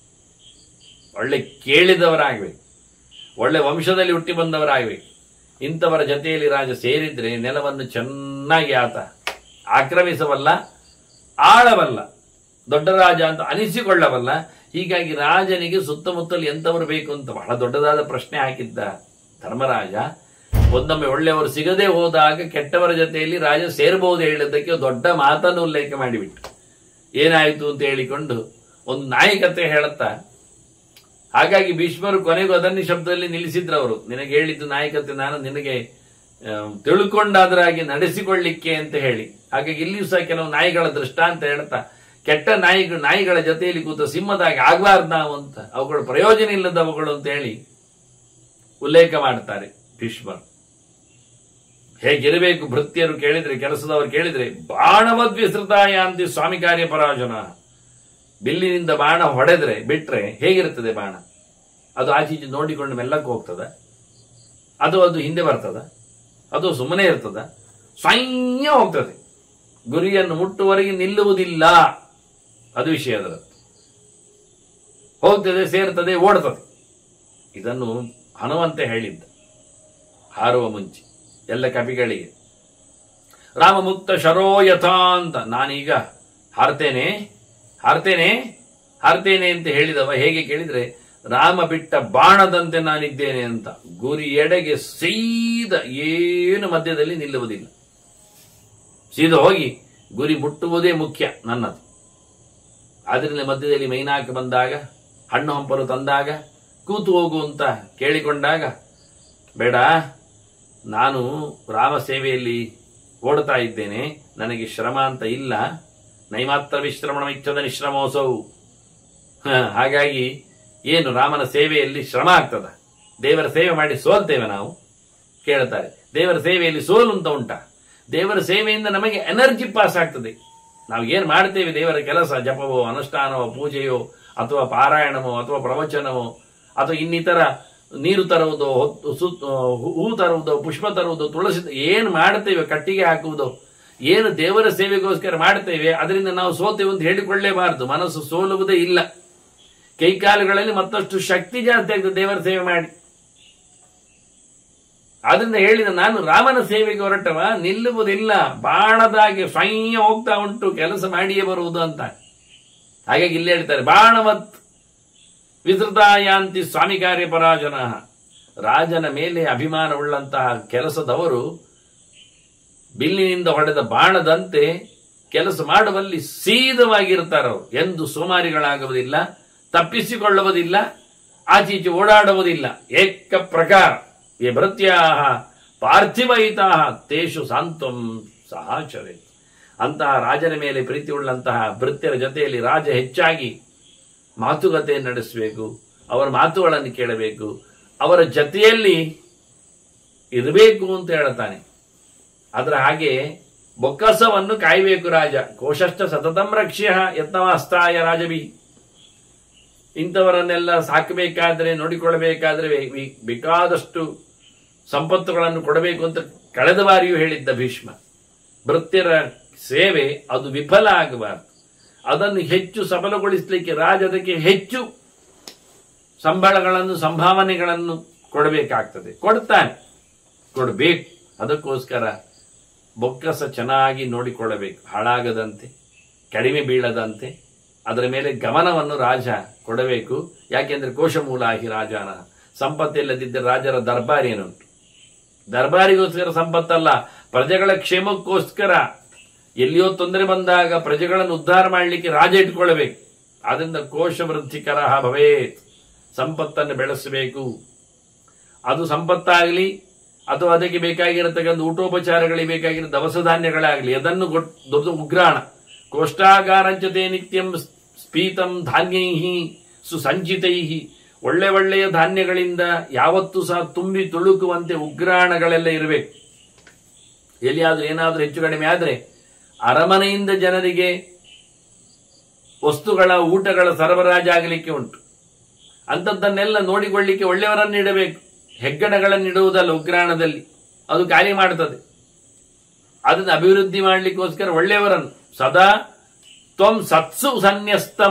ಒಳ್ಳೆ ಕೇಳಿದವರಾಗಬೇಕು ಒಳ್ಳೆ ವಂಶದಲ್ಲಿ ಹುಟ್ಟಿ ಬಂದವರಾಗಬೇಕು ಇಂಥವರ ಜೊತೆಯಲ್ಲಿ ರಾಜ ಸೇರಿದ್ರೆ ನೆಲವನ್ನು ಚೆನ್ನಾಗಿ ಆತ ಆಕ್ರಮಿಸಬಲ್ಲ ಆಳಬಲ್ಲ ದೊಡ್ಡ ರಾಜ ಅಂತ ಅನಿಸಿಕೊಳ್ಳಬಲ್ಲ ಹೀಗಾಗಿ ರಾಜನಿಗೆ ಸುತ್ತಮುತ್ತಲು ಎಂಥವರು ಬೇಕು ಅಂತ ಬಹಳ ದೊಡ್ಡದಾದ ಪ್ರಶ್ನೆ ಹಾಕಿದ್ದ ಧರ್ಮರಾಜ ಒಂದೊಮ್ಮೆ ಒಳ್ಳೆಯವರು ಸಿಗದೆ ಹೋದಾಗ ಕೆಟ್ಟವರ ಜೊತೆಯಲ್ಲಿ ರಾಜ ಸೇರಬಹುದು ಹೇಳಿದ್ದಕ್ಕೆ ದೊಡ್ಡ ಮಾತನ್ನು ಉಲ್ಲೇಖ ಮಾಡಿಬಿಟ್ಟು ಏನಾಯಿತು ಅಂತ ಹೇಳಿಕೊಂಡು ಒಂದು ನಾಯಕತೆ ಹೇಳುತ್ತಾ ಹಾಗಾಗಿ ಭೀಷ್ಮರು ಕೊನೆಗೂ ಅದನ್ನೇ ಶಬ್ದದಲ್ಲಿ ನಿಲ್ಲಿಸಿದ್ರು ಅವರು ನಿನಗೆ ಹೇಳಿದ್ದು ನಾಯಕತೆ ನಾನು ನಿನಗೆ ಆ, ತಿಳ್ಕೊಂಡಾದ್ರಾಗಿ ನಡೆಸಿಕೊಳ್ಳಿಕ್ಕೆ ಅಂತ ಹೇಳಿ ಹಾಗಾಗಿ ಇಲ್ಲಿಯೂ ಸಹ ಕೆಲವು ನಾಯಿಗಳ ದೃಷ್ಟಾಂತ ಹೇಳ್ತಾ ಕೆಟ್ಟ ನಾಯಿಗಳು ನಾಯಿಗಳ ಜೊತೆಯಲ್ಲಿ ಕೂತ ಸಿಂಹದಾಗಿ ಆಗ್ಬಾರ್ದು ನಾವು ಅಂತ ಅವುಗಳು ಪ್ರಯೋಜನ ಇಲ್ಲದವುಗಳು ಅಂತ ಹೇಳಿ ಉಲ್ಲೇಖ ಮಾಡ್ತಾರೆ ಭೀಷ್ಮರು ಹೇಗಿರಬೇಕು ಭೃತ್ಯರು ಕೇಳಿದ್ರೆ ಕೆಲಸದವರು ಕೇಳಿದ್ರೆ ಬಾಣವದ್ವಿಸೃತಾಯ ಅಂತ ಸ್ವಾಮಿ ಕಾರ್ಯ ಪರಾಜನ ಬಿಲ್ಲಿನಿಂದ ಬಾಣ ಹೊಡೆದ್ರೆ ಬಿಟ್ರೆ ಹೇಗಿರುತ್ತದೆ ಬಾಣ ಅದು ಆಚೀಚೆ ನೋಡಿಕೊಂಡು ಮೆಲ್ಲಕ್ಕೆ ಹೋಗ್ತದ ಅದು ಅದು ಹಿಂದೆ ಬರ್ತದ ಅದು ಸುಮ್ಮನೆ ಇರ್ತದ ಸ್ವಯ್ಯ ಹೋಗ್ತದೆ ಗುರಿಯನ್ನು ಮುಟ್ಟುವರೆಗೆ ನಿಲ್ಲುವುದಿಲ್ಲ ಅದು ವಿಷಯ ಅದರದ್ದು ಹೋಗ್ತದೆ ಸೇರ್ತದೆ ಓಡ್ತದೆ ಇದನ್ನು ಹನುಮಂತೆ ಹೇಳಿದ್ದ ಹಾರುವ ಮುಂಚೆ ಎಲ್ಲ ಕಪಿಗಳಿಗೆ ರಾಮ ಮುಕ್ತ ಶರೋ ಯಥಾ ಅಂತ ನಾನೀಗ ಹಾರ್ತೇನೆ ಹಾರ್ತೇನೆ ಹಾರ್ತೇನೆ ಅಂತ ಹೇಳಿದವ ಹೇಗೆ ಕೇಳಿದ್ರೆ ರಾಮ ಬಿಟ್ಟ ಬಾಣದಂತೆ ನಾನಿದ್ದೇನೆ ಅಂತ ಗುರಿ ಎಡೆಗೆ ಸೀದ ಏನು ಮಧ್ಯದಲ್ಲಿ ನಿಲ್ಲುವುದಿಲ್ಲ ಸೀದಾ ಹೋಗಿ ಗುರಿ ಮುಟ್ಟುವುದೇ ಮುಖ್ಯ ನನ್ನದು ಆದ್ರಿಂದ ಮಧ್ಯದಲ್ಲಿ ಮೈನಾಕ ಬಂದಾಗ ಹಣ್ಣು ಹಂಪಲು ತಂದಾಗ ಕೂತು ಹೋಗು ಅಂತ ಕೇಳಿಕೊಂಡಾಗ ಬೇಡ ನಾನು ರಾಮ ಸೇವೆಯಲ್ಲಿ ಓಡ್ತಾ ಇದ್ದೇನೆ ನನಗೆ ಶ್ರಮ ಅಂತ ಇಲ್ಲ ನೈಮಾತ್ರ ವಿಶ್ರಮಣ ಇಚ್ಛದ ನಿಶ್ರಮೋತ್ಸವು ಹ, ಹಾಗಾಗಿ ಏನು ರಾಮನ ಸೇವೆಯಲ್ಲಿ ಶ್ರಮ ಆಗ್ತದ ದೇವರ ಸೇವೆ ಮಾಡಿ ಸೋಲ್ತೇವೆ ನಾವು ಕೇಳ್ತಾರೆ ದೇವರ ಸೇವೆಯಲ್ಲಿ ಸೋಲು ಅಂತ ಉಂಟಾ ದೇವರ ಸೇವೆಯಿಂದ ನಮಗೆ ಎನರ್ಜಿ ಪಾಸ್ ಆಗ್ತದೆ ನಾವು ಏನ್ ಮಾಡ್ತೇವೆ ದೇವರ ಕೆಲಸ ಜಪವೋ ಅನುಷ್ಠಾನವೋ ಪೂಜೆಯೋ ಅಥವಾ ಪಾರಾಯಣವೋ ಅಥವಾ ಪ್ರವಚನವೋ ಅಥವಾ ಇನ್ನಿತರ ನೀರು ತರುವುದೋ ಹೊತ್ತು ಸುತ್ ಹೂ- ಹೂ ತರುವುದೋ ಪುಷ್ಪ ತರುವುದೋ ತುಳಸಿ ಏನು ಮಾಡ್ತೇವೆ ಕಟ್ಟಿಗೆ ಹಾಕುವುದೋ ಏನು ದೇವರ ಸೇವೆಗೋಸ್ಕರ ಮಾಡ್ತೇವೆ ಅದರಿಂದ ನಾವು ಸೋತೇವೆ ಅಂತ ಹೇಳಿಕೊಳ್ಳೇಬಾರದು ಮನಸ್ಸು ಸೋಲುವುದೇ ಇಲ್ಲ ಕೈಕಾಲುಗಳಲ್ಲಿ ಮತ್ತಷ್ಟು ಶಕ್ತಿ ಜಾಸ್ತಿ ಆಗ್ತದೆ ದೇವರ ಸೇವೆ ಮಾಡಿ ಆದ್ರಿಂದ ಹೇಳಿದ ನಾನು ರಾಮನ ಸೇವೆಗೆ ಹೊರಟವ ನಿಲ್ಲುವುದಿಲ್ಲ ಬಾಣದಾಗಿ ಸ್ವಯ್ಯ ಹೋಗ್ತಾ ಉಂಟು ಕೆಲಸ ಮಾಡಿಯೇ ಬರುವುದು ಅಂತ ಹಾಗಾಗಿ ಇಲ್ಲಿ ಹೇಳ್ತಾರೆ ಬಾಣವತ್ ವಿಸೃತಾಯಾಂತಿ ಸ್ವಾಮಿ ಕಾರ್ಯ ಪರಾಜನ ರಾಜನ ಮೇಲೆ ಅಭಿಮಾನವುಳ್ಳಂತಹ ಕೆಲಸದವರು ಬಿಲ್ಲಿನಿಂದ ಹೊಡೆದ ಬಾಣದಂತೆ ಕೆಲಸ ಮಾಡುವಲ್ಲಿ ಸೀದವಾಗಿರ್ತಾರವರು ಎಂದು ಸೋಮಾರಿಗಳಾಗುವುದಿಲ್ಲ ತಪ್ಪಿಸಿಕೊಳ್ಳುವುದಿಲ್ಲ ಆಚೀಚೆ ಓಡಾಡುವುದಿಲ್ಲ ಏಕ ಪ್ರಕಾರ ಯೇ ಭೃತ್ಯಾ ಪಾರ್ಥಿವಹಿತಾ ತೇಷು ಸಾಂತ್ವಂ ಸಹಾಚರೆ ಅಂತಹ ರಾಜನ ಮೇಲೆ ಪ್ರೀತಿ ಉಳ್ಳಂತಹ ಭೃತ್ಯರ ಜೊತೆಯಲ್ಲಿ ರಾಜ ಹೆಚ್ಚಾಗಿ ಮಾತುಕತೆ ನಡೆಸಬೇಕು ಅವರ ಮಾತುಗಳನ್ನು ಕೇಳಬೇಕು ಅವರ ಜೊತೆಯಲ್ಲಿ ಇರಬೇಕು ಅಂತ ಹೇಳ್ತಾನೆ ಅದರ ಹಾಗೆ ಬೊಕ್ಕಸವನ್ನು ಕಾಯಬೇಕು ರಾಜ ಕೋಶಶ್ಚ ಸತತಂ ರಕ್ಷ್ಯ ಯತ್ನವಾಸ್ತಾಯ ರಾಜಬಿ ಇಂಥವರನ್ನೆಲ್ಲ ಸಾಕಬೇಕಾದ್ರೆ ನೋಡಿಕೊಳ್ಳಬೇಕಾದ್ರೆ ವೆ- ವೆ- ಬೇಕಾದಷ್ಟು ಸಂಪತ್ತುಗಳನ್ನು ಕೊಡಬೇಕು ಅಂತ ಕಳೆದ ಬಾರಿಯೂ ಹೇಳಿದ್ದ ಭೀಷ್ಮ ಭೃತ್ಯರ ಸೇವೆ ಅದು ವಿಫಲ ಆಗಬಾರದು ಅದನ್ನು ಹೆಚ್ಚು ಸಫಲಗೊಳಿಸಲಿಕ್ಕೆ ರಾಜ ಅದಕ್ಕೆ ಹೆಚ್ಚು ಸಂಬಳಗಳನ್ನು ಸಂಭಾವನೆಗಳನ್ನು ಕೊಡಬೇಕಾಗ್ತದೆ ಕೊಡ್ತಾನೆ ಕೊಡಬೇಕು ಅದಕ್ಕೋಸ್ಕರ ಬೊಕ್ಕಸ ಚೆನ್ನಾಗಿ ನೋಡಿಕೊಳ್ಳಬೇಕು ಹಾಳಾಗದಂತೆ ಕಡಿಮೆ ಬೀಳದಂತೆ ಅದರ ಮೇಲೆ ಗಮನವನ್ನು ರಾಜ ಕೊಡಬೇಕು ಯಾಕೆಂದ್ರೆ ಕೋಶಮೂಲಾಹಿ ರಾಜನ ಸಂಪತ್ತಿಲ್ಲದಿದ್ದರೆ ರಾಜರ ದರ್ಬಾರ್ ಏನುಂಟು ದರ್ಬಾರಿಗೋಸ್ಕರ ಸಂಪತ್ತಲ್ಲ ಪ್ರಜೆಗಳ ಕ್ಷೇಮಕ್ಕೋಸ್ಕರ ಎಲ್ಲಿಯೋ ತೊಂದರೆ ಬಂದಾಗ ಪ್ರಜೆಗಳನ್ನು ಉದ್ಧಾರ ಮಾಡಲಿಕ್ಕೆ ರಾಜ ಇಟ್ಕೊಳ್ಬೇಕು ಆದ್ರಿಂದ ಕೋಶ ವೃದ್ಧಿಕರ ಭವೇತ್ ಸಂಪತ್ತನ್ನು ಬೆಳೆಸಬೇಕು ಅದು ಸಂಪತ್ತಾಗಲಿ ಅಥವಾ ಅದಕ್ಕೆ ಬೇಕಾಗಿರತಕ್ಕಂಥ ಊಟೋಪಚಾರಗಳಿಗೆ ಬೇಕಾಗಿರೋ ದವಸ ಧಾನ್ಯಗಳಾಗಲಿ ಅದನ್ನು ಗೊಟ್- ದೊಡ್ಡ ಉಗ್ರಾಣ ಕೋಷ್ಟಾಗಾರಂಚತೆ ನಿತ್ಯಂ ಸ್ಫೀತಂ ಧಾನ್ಯೈ ಸುಸಂಚಿತೈ ಒಳ್ಳೆ ಒಳ್ಳೆಯ ಧಾನ್ಯಗಳಿಂದ ಯಾವತ್ತೂ ಸಹ ತುಂಬಿ ತುಳುಕುವಂತೆ ಉಗ್ರಾಣಗಳೆಲ್ಲ ಇರಬೇಕು ಎಲ್ಲಿಯಾದ್ರೂ ಏನಾದ್ರೂ ಹೆಚ್ಚು ಕಡಿಮೆ ಆದ್ರೆ ಅರಮನೆಯಿಂದ ಜನರಿಗೆ ವಸ್ತುಗಳ ಊಟಗಳ ಸರಬರಾಜಾಗಲಿಕ್ಕೆ ಉಂಟು ಅಂಥದ್ದನ್ನೆಲ್ಲ ನೋಡಿಕೊಳ್ಳಿಕ್ಕೆ ಒಳ್ಳೆಯವರನ್ನು ಇಡಬೇಕು ಹೆಗ್ಗಣಗಳನ್ನು ಇಡುವುದಲ್ಲ ಉಗ್ರಾಣದಲ್ಲಿ ಅದು ಖಾಲಿ ಮಾಡ್ತದೆ ಅದನ್ನು ಅಭಿವೃದ್ಧಿ ಮಾಡಲಿಕ್ಕೋಸ್ಕರ ಒಳ್ಳೆಯವರನ್ನು ಸದಾ ತ್ವಂ ಸತ್ಸು ಸನ್ಯಸ್ತಂ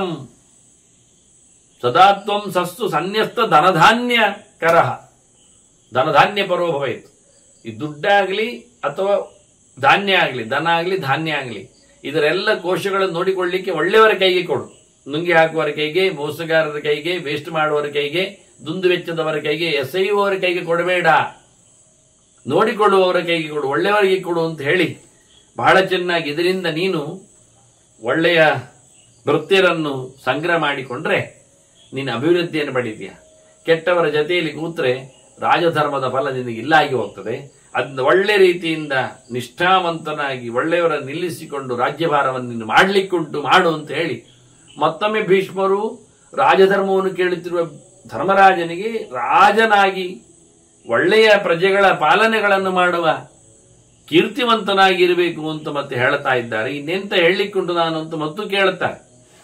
ಸದಾ ತ್ವಂ ಸಸ್ಸು ಸನ್ಯಸ್ತ ಧನಧಾನ್ಯ ಕರಹ ಧನಧಾನ್ಯ ಪರೋ ಭವೇತ್ ಈ ದುಡ್ಡಾಗಲಿ ಅಥವಾ ಧಾನ್ಯ ಆಗಲಿ ದನ ಆಗಲಿ ಧಾನ್ಯ ಆಗಲಿ ಇದರೆಲ್ಲ ಕೋಶಗಳನ್ನು ನೋಡಿಕೊಳ್ಳಿಕ್ಕೆ ಒಳ್ಳೆಯವರ ಕೈಗೆ ಕೊಡು ನುಂಗಿ ಹಾಕುವವರ ಕೈಗೆ ಮೋಸಗಾರರ ಕೈಗೆ ವೇಸ್ಟ್ ಮಾಡುವವರ ಕೈಗೆ ದುಂದು ವೆಚ್ಚದವರ ಕೈಗೆ ಎಸೆಯುವವರ ಕೈಗೆ ಕೊಡಬೇಡ ನೋಡಿಕೊಳ್ಳುವವರ ಕೈಗೆ ಕೊಡು ಒಳ್ಳೆಯವರಿಗೆ ಕೊಡು ಅಂತ ಹೇಳಿ ಬಹಳ ಚೆನ್ನಾಗಿ ಇದರಿಂದ ನೀನು ಒಳ್ಳೆಯ ವೃತ್ತಿಯರನ್ನು ಸಂಗ್ರಹ ಮಾಡಿಕೊಂಡ್ರೆ ನೀನು ಅಭಿವೃದ್ಧಿಯನ್ನು ಪಡಿತೀಯ ಕೆಟ್ಟವರ ಜೊತೆಯಲ್ಲಿ ಕೂತ್ರೆ ರಾಜಧರ್ಮದ ಫಲ ನಿನಗೆ ಇಲ್ಲ ಆಗಿ ಹೋಗ್ತದೆ ಅದನ್ನ ಒಳ್ಳೆ ರೀತಿಯಿಂದ ನಿಷ್ಠಾವಂತನಾಗಿ ಒಳ್ಳೆಯವರ ನಿಲ್ಲಿಸಿಕೊಂಡು ರಾಜ್ಯಭಾರವನ್ನು ನೀನು ಮಾಡಲಿಕ್ಕುಂಟು ಮಾಡು ಅಂತ ಹೇಳಿ ಮತ್ತೊಮ್ಮೆ ಭೀಷ್ಮರು ರಾಜಧರ್ಮವನ್ನು ಕೇಳುತ್ತಿರುವ ಧರ್ಮರಾಜನಿಗೆ ರಾಜನಾಗಿ ಒಳ್ಳೆಯ ಪ್ರಜೆಗಳ ಪಾಲನೆಗಳನ್ನು ಮಾಡುವ ಕೀರ್ತಿವಂತನಾಗಿರಬೇಕು ಅಂತ ಮತ್ತೆ ಹೇಳ್ತಾ ಇದ್ದಾರೆ ಇನ್ನೆಂತ ಹೇಳಲಿಕ್ಕುಂಟು ನಾನು ಅಂತ ಮತ್ತು ಕೇಳುತ್ತಾರೆ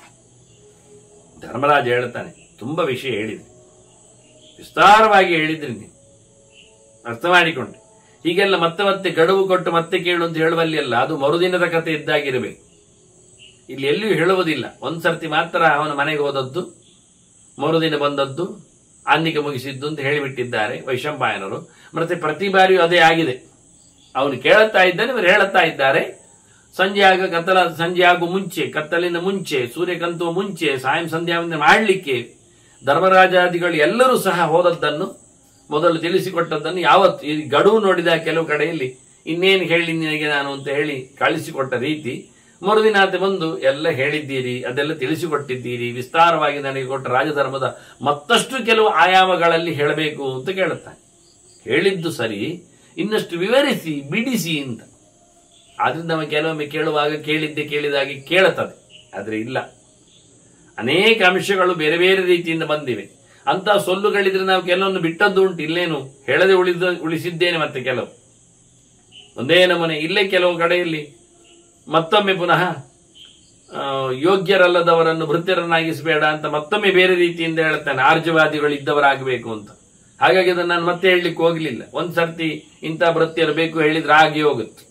ಧರ್ಮರಾಜ ಹೇಳ್ತಾನೆ ತುಂಬಾ ವಿಷಯ ಹೇಳಿದೆ ವಿಸ್ತಾರವಾಗಿ ಹೇಳಿದ್ರಿ ನೀವು ಅರ್ಥ ಮಾಡಿಕೊಂಡೆ ಹೀಗೆಲ್ಲ ಮತ್ತೆ ಮತ್ತೆ ಗಡುವು ಕೊಟ್ಟು ಮತ್ತೆ ಕೇಳು ಅಂತ ಹೇಳುವಲ್ಲಿ ಅಲ್ಲ ಅದು ಮರುದಿನದ ಕಥೆ ಇದ್ದಾಗಿರಬೇಕು ಇಲ್ಲಿ ಎಲ್ಲಿಯೂ ಹೇಳುವುದಿಲ್ಲ ಒಂದ್ಸರ್ತಿ ಮಾತ್ರ ಅವನ ಮನೆಗೆ ಹೋದದ್ದು ಮರುದಿನ ಬಂದದ್ದು ಆನ್ನಿಕೆ ಮುಗಿಸಿದ್ದು ಅಂತ ಹೇಳಿಬಿಟ್ಟಿದ್ದಾರೆ ವೈಶಂಪಾಯನರು ಮತ್ತೆ ಪ್ರತಿ ಬಾರಿಯೂ ಅದೇ ಆಗಿದೆ ಅವನು ಕೇಳುತ್ತಾ ಇದ್ದಾನೆ ಇವರು ಹೇಳುತ್ತಾ ಇದ್ದಾರೆ ಸಂಜೆ ಆಗ ಕತ್ತಲ ಸಂಜೆ ಆಗುವ ಮುಂಚೆ ಕತ್ತಲಿನ ಮುಂಚೆ ಸೂರ್ಯ ಕಂತುವ ಮುಂಚೆ ಸಾಯಂ ಸಂಧ್ಯಾವಂದನೆ ಮಾಡಲಿಕ್ಕೆ ಧರ್ಮರಾಜಾದಿಗಳು ಎಲ್ಲರೂ ಸಹ ಹೋದದ್ದನ್ನು ಮೊದಲು ತಿಳಿಸಿಕೊಟ್ಟದ್ದನ್ನು ಯಾವತ್ತು ಈ ಗಡುವು ನೋಡಿದ ಕೆಲವು ಕಡೆಯಲ್ಲಿ ಇನ್ನೇನು ಹೇಳಿ ನಿನಗೆ ನಾನು ಅಂತ ಹೇಳಿ ಕಳಿಸಿಕೊಟ್ಟ ರೀತಿ ಮರುದಿನಾತೆ ಬಂದು ಎಲ್ಲ ಹೇಳಿದ್ದೀರಿ ಅದೆಲ್ಲ ತಿಳಿಸಿಕೊಟ್ಟಿದ್ದೀರಿ ವಿಸ್ತಾರವಾಗಿ ನನಗೆ ಕೊಟ್ಟ ರಾಜಧರ್ಮದ ಮತ್ತಷ್ಟು ಕೆಲವು ಆಯಾಮಗಳಲ್ಲಿ ಹೇಳಬೇಕು ಅಂತ ಕೇಳುತ್ತಾನೆ ಹೇಳಿದ್ದು ಸರಿ ಇನ್ನಷ್ಟು ವಿವರಿಸಿ ಬಿಡಿಸಿ ಅಂತ ಆದ್ರಿಂದ ನಾವು ಕೆಲವೊಮ್ಮೆ ಕೇಳುವಾಗ ಕೇಳಿದ್ದೆ ಕೇಳಿದಾಗೆ ಕೇಳುತ್ತದೆ ಆದ್ರೆ ಇಲ್ಲ ಅನೇಕ ಅಂಶಗಳು ಬೇರೆ ಬೇರೆ ರೀತಿಯಿಂದ ಬಂದಿವೆ ಅಂತ ಸೊಲ್ಲುಗಳಿದ್ರೆ ನಾವು ಕೆಲವೊಂದು ಬಿಟ್ಟದ್ದು ಉಂಟು ಇಲ್ಲೇನು ಹೇಳದೆ ಉಳಿದ ಉಳಿಸಿದ್ದೇನೆ ಮತ್ತೆ ಕೆಲವು ಒಂದೇ ನಮನೆ ಇಲ್ಲೇ ಕೆಲವು ಕಡೆಯಲ್ಲಿ ಮತ್ತೊಮ್ಮೆ ಪುನಃ ಆ, ಯೋಗ್ಯರಲ್ಲದವರನ್ನು ಭೃತ್ಯರನ್ನಾಗಿಸಬೇಡ ಅಂತ ಮತ್ತೊಮ್ಮೆ ಬೇರೆ ರೀತಿಯಿಂದ ಹೇಳ್ತಾನೆ ಆರ್ಜವಾದಿಗಳು ಇದ್ದವರಾಗಬೇಕು ಅಂತ ಹಾಗಾಗಿ ಅದನ್ನು ನಾನು ಮತ್ತೆ ಹೇಳಲಿಕ್ಕೆ ಹೋಗಲಿಲ್ಲ ಒಂದ್ ಸರ್ತಿ ಇಂಥ ಭೃತ್ಯರು ಬೇಕು ಹೇಳಿದ್ರೆ ಆಗಿ ಹೋಗುತ್ತೆ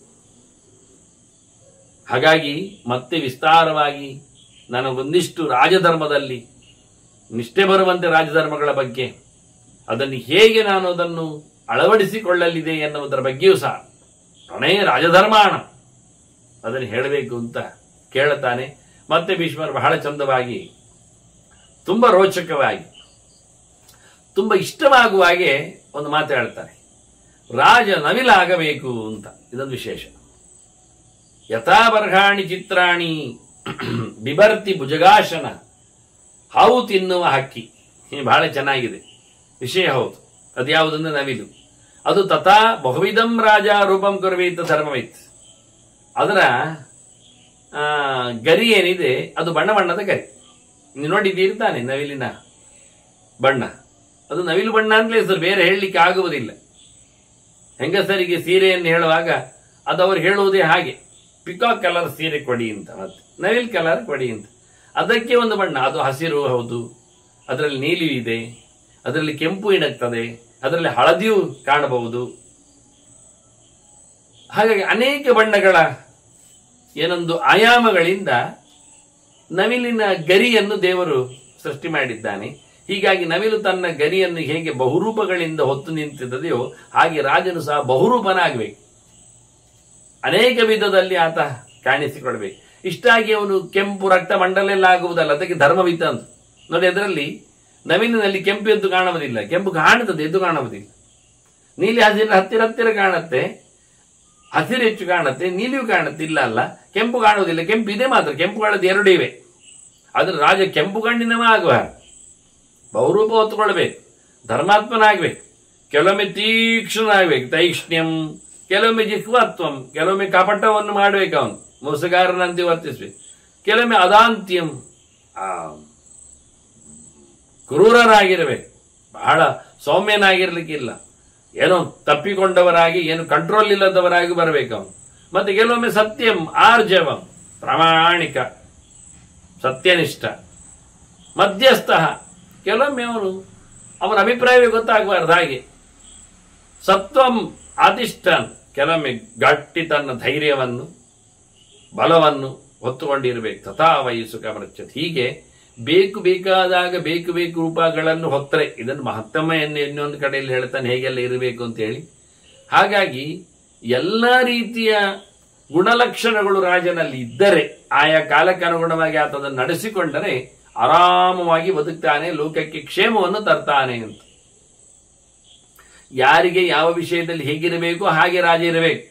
ಹಾಗಾಗಿ ಮತ್ತೆ ವಿಸ್ತಾರವಾಗಿ ನನಗೊಂದಿಷ್ಟು ರಾಜಧರ್ಮದಲ್ಲಿ ನಿಷ್ಠೆ ಬರುವಂತೆ ರಾಜಧರ್ಮಗಳ ಬಗ್ಗೆ ಅದನ್ನು ಹೇಗೆ ನಾನು ಅದನ್ನು ಅಳವಡಿಸಿಕೊಳ್ಳಲಿದೆ ಎನ್ನುವುದರ ಬಗ್ಗೆಯೂ ಸಹ ಪ್ರಣಯ ರಾಜಧರ್ಮಾಣ ಅದನ್ನು ಹೇಳಬೇಕು ಅಂತ ಕೇಳುತ್ತಾನೆ ಮತ್ತೆ ಭೀಷ್ಮರು ಬಹಳ ಚಂದವಾಗಿ ತುಂಬಾ ರೋಚಕವಾಗಿ ತುಂಬಾ ಇಷ್ಟವಾಗುವ ಹಾಗೆ ಒಂದು ಮಾತು ಹೇಳ್ತಾರೆ ರಾಜ ನವಿಲಾಗಬೇಕು ಅಂತ ಇದೊಂದು ವಿಶೇಷ ಯಥಾಬರ್ಹಾಣಿ ಚಿತ್ರಾಣಿ ಬಿಬರ್ತಿ ಭುಜಗಾಶನ ಹಾವು ತಿನ್ನುವ ಹಕ್ಕಿ ಇದು ಬಹಳ ಚೆನ್ನಾಗಿದೆ ವಿಷಯ ಹೌದು ಅದ್ಯಾವುದಂದ್ರೆ ನವಿಲು ಅದು ತಥಾ ಬಹುವಿಧಂ ರಾಜ ರೂಪಂ ಕುರ್ವೇತ ಧರ್ಮವಿತ್ ಅದರ ಆ, ಗರಿ ಏನಿದೆ ಅದು ಬಣ್ಣ ಬಣ್ಣದ ಗರಿ ನೀವು ನೋಡಿದ್ದೀರಿ ತಾನೆ ನವಿಲಿನ ಬಣ್ಣ ಅದು ನವಿಲು ಬಣ್ಣ ಅಂತಲೇ ಹೆಸರು ಬೇರೆ ಹೇಳಲಿಕ್ಕೆ ಆಗುವುದಿಲ್ಲ ಹೆಂಗಸರಿಗೆ ಸೀರೆಯನ್ನು ಹೇಳುವಾಗ ಅದು ಅವರು ಹೇಳುವುದೇ ಹಾಗೆ ಪಿಕಾಕ್ ಕಲರ್ ಸೀರೆ ಕೊಡಿ ಅಂತ ಮತ್ತೆ ನವಿಲ್ ಕಲರ್ ಕೊಡಿ ಅಂತ ಅದಕ್ಕೆ ಒಂದು ಬಣ್ಣ ಅದು ಹಸಿರು ಹೌದು ಅದರಲ್ಲಿ ನೀಲಿ ಇದೆ ಅದರಲ್ಲಿ ಕೆಂಪು ಇಣಗ್ತದೆ ಅದರಲ್ಲಿ ಹಳದಿಯೂ ಕಾಣಬಹುದು ಹಾಗಾಗಿ ಅನೇಕ ಬಣ್ಣಗಳ ಏನೊಂದು ಆಯಾಮಗಳಿಂದ ನವಿಲಿನ ಗರಿಯನ್ನು ದೇವರು ಸೃಷ್ಟಿ ಮಾಡಿದ್ದಾನೆ ಹೀಗಾಗಿ ನವಿಲು ತನ್ನ ಗರಿಯನ್ನು ಹೇಗೆ ಬಹುರೂಪಗಳಿಂದ ಹೊತ್ತು ನಿಂತಿದ್ದದೆಯೋ ಹಾಗೆ ರಾಜನು ಸಹ ಬಹುರೂಪನಾಗಬೇಕು ಅನೇಕ ವಿಧದಲ್ಲಿ ಆತ ಕಾಣಿಸಿಕೊಳ್ಬೇಕು ಇಷ್ಟಾಗಿ ಅವನು ಕೆಂಪು ರಕ್ತ ಮಂಡಲೆಲ್ಲ ಆಗುವುದಲ್ಲ ಅದಕ್ಕೆ ಧರ್ಮವಿತ್ತ ಅಂತ ನೋಡಿ ಅದರಲ್ಲಿ ನವಿಲಿನಲ್ಲಿ ಕೆಂಪು ಎದ್ದು ಕಾಣುವುದಿಲ್ಲ ಕೆಂಪು ಕಾಣುತ್ತದೆ ಎದ್ದು ಕಾಣುವುದಿಲ್ಲ ನೀಲಿ ಹಸಿರು ಹತ್ತಿರ ಹತ್ತಿರ ಕಾಣುತ್ತೆ ಹಸಿರು ಹೆಚ್ಚು ಕಾಣುತ್ತೆ ನೀಲಿಯೂ ಕಾಣುತ್ತೆ ಇಲ್ಲ ಅಲ್ಲ ಕೆಂಪು ಕಾಣುವುದಿಲ್ಲ ಕೆಂಪು ಇದೆ ಮಾತ್ರ ಕೆಂಪು ಕಾಣುತ್ತೆ ಎರಡು ಇವೆ ಆದ್ರೆ ರಾಜ ಕೆಂಪು ಕಣ್ಣಿನವ ಆಗುವ ಬಹುರೂಪ ಹೊತ್ತುಕೊಳ್ಬೇಕು ಧರ್ಮಾತ್ಮನಾಗ್ಬೇಕು ಕೆಲವೊಮ್ಮೆ ತೀಕ್ಷ್ಣನಾಗ್ಬೇಕು ತೈಕ್ಷ್ಣ್ಯಂ ಕೆಲವೊಮ್ಮೆ ಜಿಹ್ವತ್ವಂ ಕೆಲವೊಮ್ಮೆ ಕಪಟವನ್ನು ಮಾಡ್ಬೇಕು ಅವನು ಮೋಸಗಾರನಂತೆ ವರ್ತಿಸ್ಬೇಕು ಕೆಲವೊಮ್ಮೆ ಅದಾಂತ್ಯಂ ಆ, ಕ್ರೂರನಾಗಿರಬೇಕು ಬಹಳ ಸೌಮ್ಯನಾಗಿರ್ಲಿಕ್ಕಿಲ್ಲ ಏನೋ ತಪ್ಪಿಕೊಂಡವರಾಗಿ ಏನು ಕಂಟ್ರೋಲ್ ಇಲ್ಲದವರಾಗಿ ಬರಬೇಕು ಅವನು ಮತ್ತೆ ಕೆಲವೊಮ್ಮೆ ಸತ್ಯಂ ಆರ್ಜವಂ ಪ್ರಾಮಾಣಿಕ ಸತ್ಯನಿಷ್ಠ ಮಧ್ಯಸ್ಥ ಕೆಲವೊಮ್ಮೆ ಅವನು ಅವನ ಅಭಿಪ್ರಾಯವೇ ಗೊತ್ತಾಗಬಾರ್ದು ಹಾಗೆ ಸತ್ವಂ ಆದಿಷ್ಠನ್ ಕೆಲವೊಮ್ಮೆ ಗಟ್ಟಿ ತನ್ನ ಧೈರ್ಯವನ್ನು ಬಲವನ್ನು ಹೊತ್ತುಕೊಂಡಿರಬೇಕು ತಥಾ ವಯಸ್ಸು ಕಮರಚ್ಚತ್ ಹೀಗೆ ಬೇಕು ಬೇಕಾದಾಗ ಬೇಕು ಬೇಕು ರೂಪಗಳನ್ನು ಹೊತ್ತರೆ ಇದನ್ನು ಮಹತ್ತಮೆಯನ್ನು ಇನ್ನೊಂದು ಕಡೆಯಲ್ಲಿ ಹೇಳ್ತಾನೆ ಹೇಗೆಲ್ಲ ಇರಬೇಕು ಅಂತ ಹೇಳಿ ಹಾಗಾಗಿ ಎಲ್ಲ ರೀತಿಯ ಗುಣಲಕ್ಷಣಗಳು ರಾಜನಲ್ಲಿ ಇದ್ದರೆ ಆಯಾ ಕಾಲಕ್ಕೆ ಅನುಗುಣವಾಗಿ ಆತ ಅದನ್ನು ನಡೆಸಿಕೊಂಡರೆ ಆರಾಮವಾಗಿ ಬದುಕ್ತಾನೆ ಲೋಕಕ್ಕೆ ಕ್ಷೇಮವನ್ನು ತರ್ತಾನೆ ಅಂತ ಯಾರಿಗೆ ಯಾವ ವಿಷಯದಲ್ಲಿ ಹೇಗಿರಬೇಕು ಹಾಗೆ ರಾಜ ಇರಬೇಕು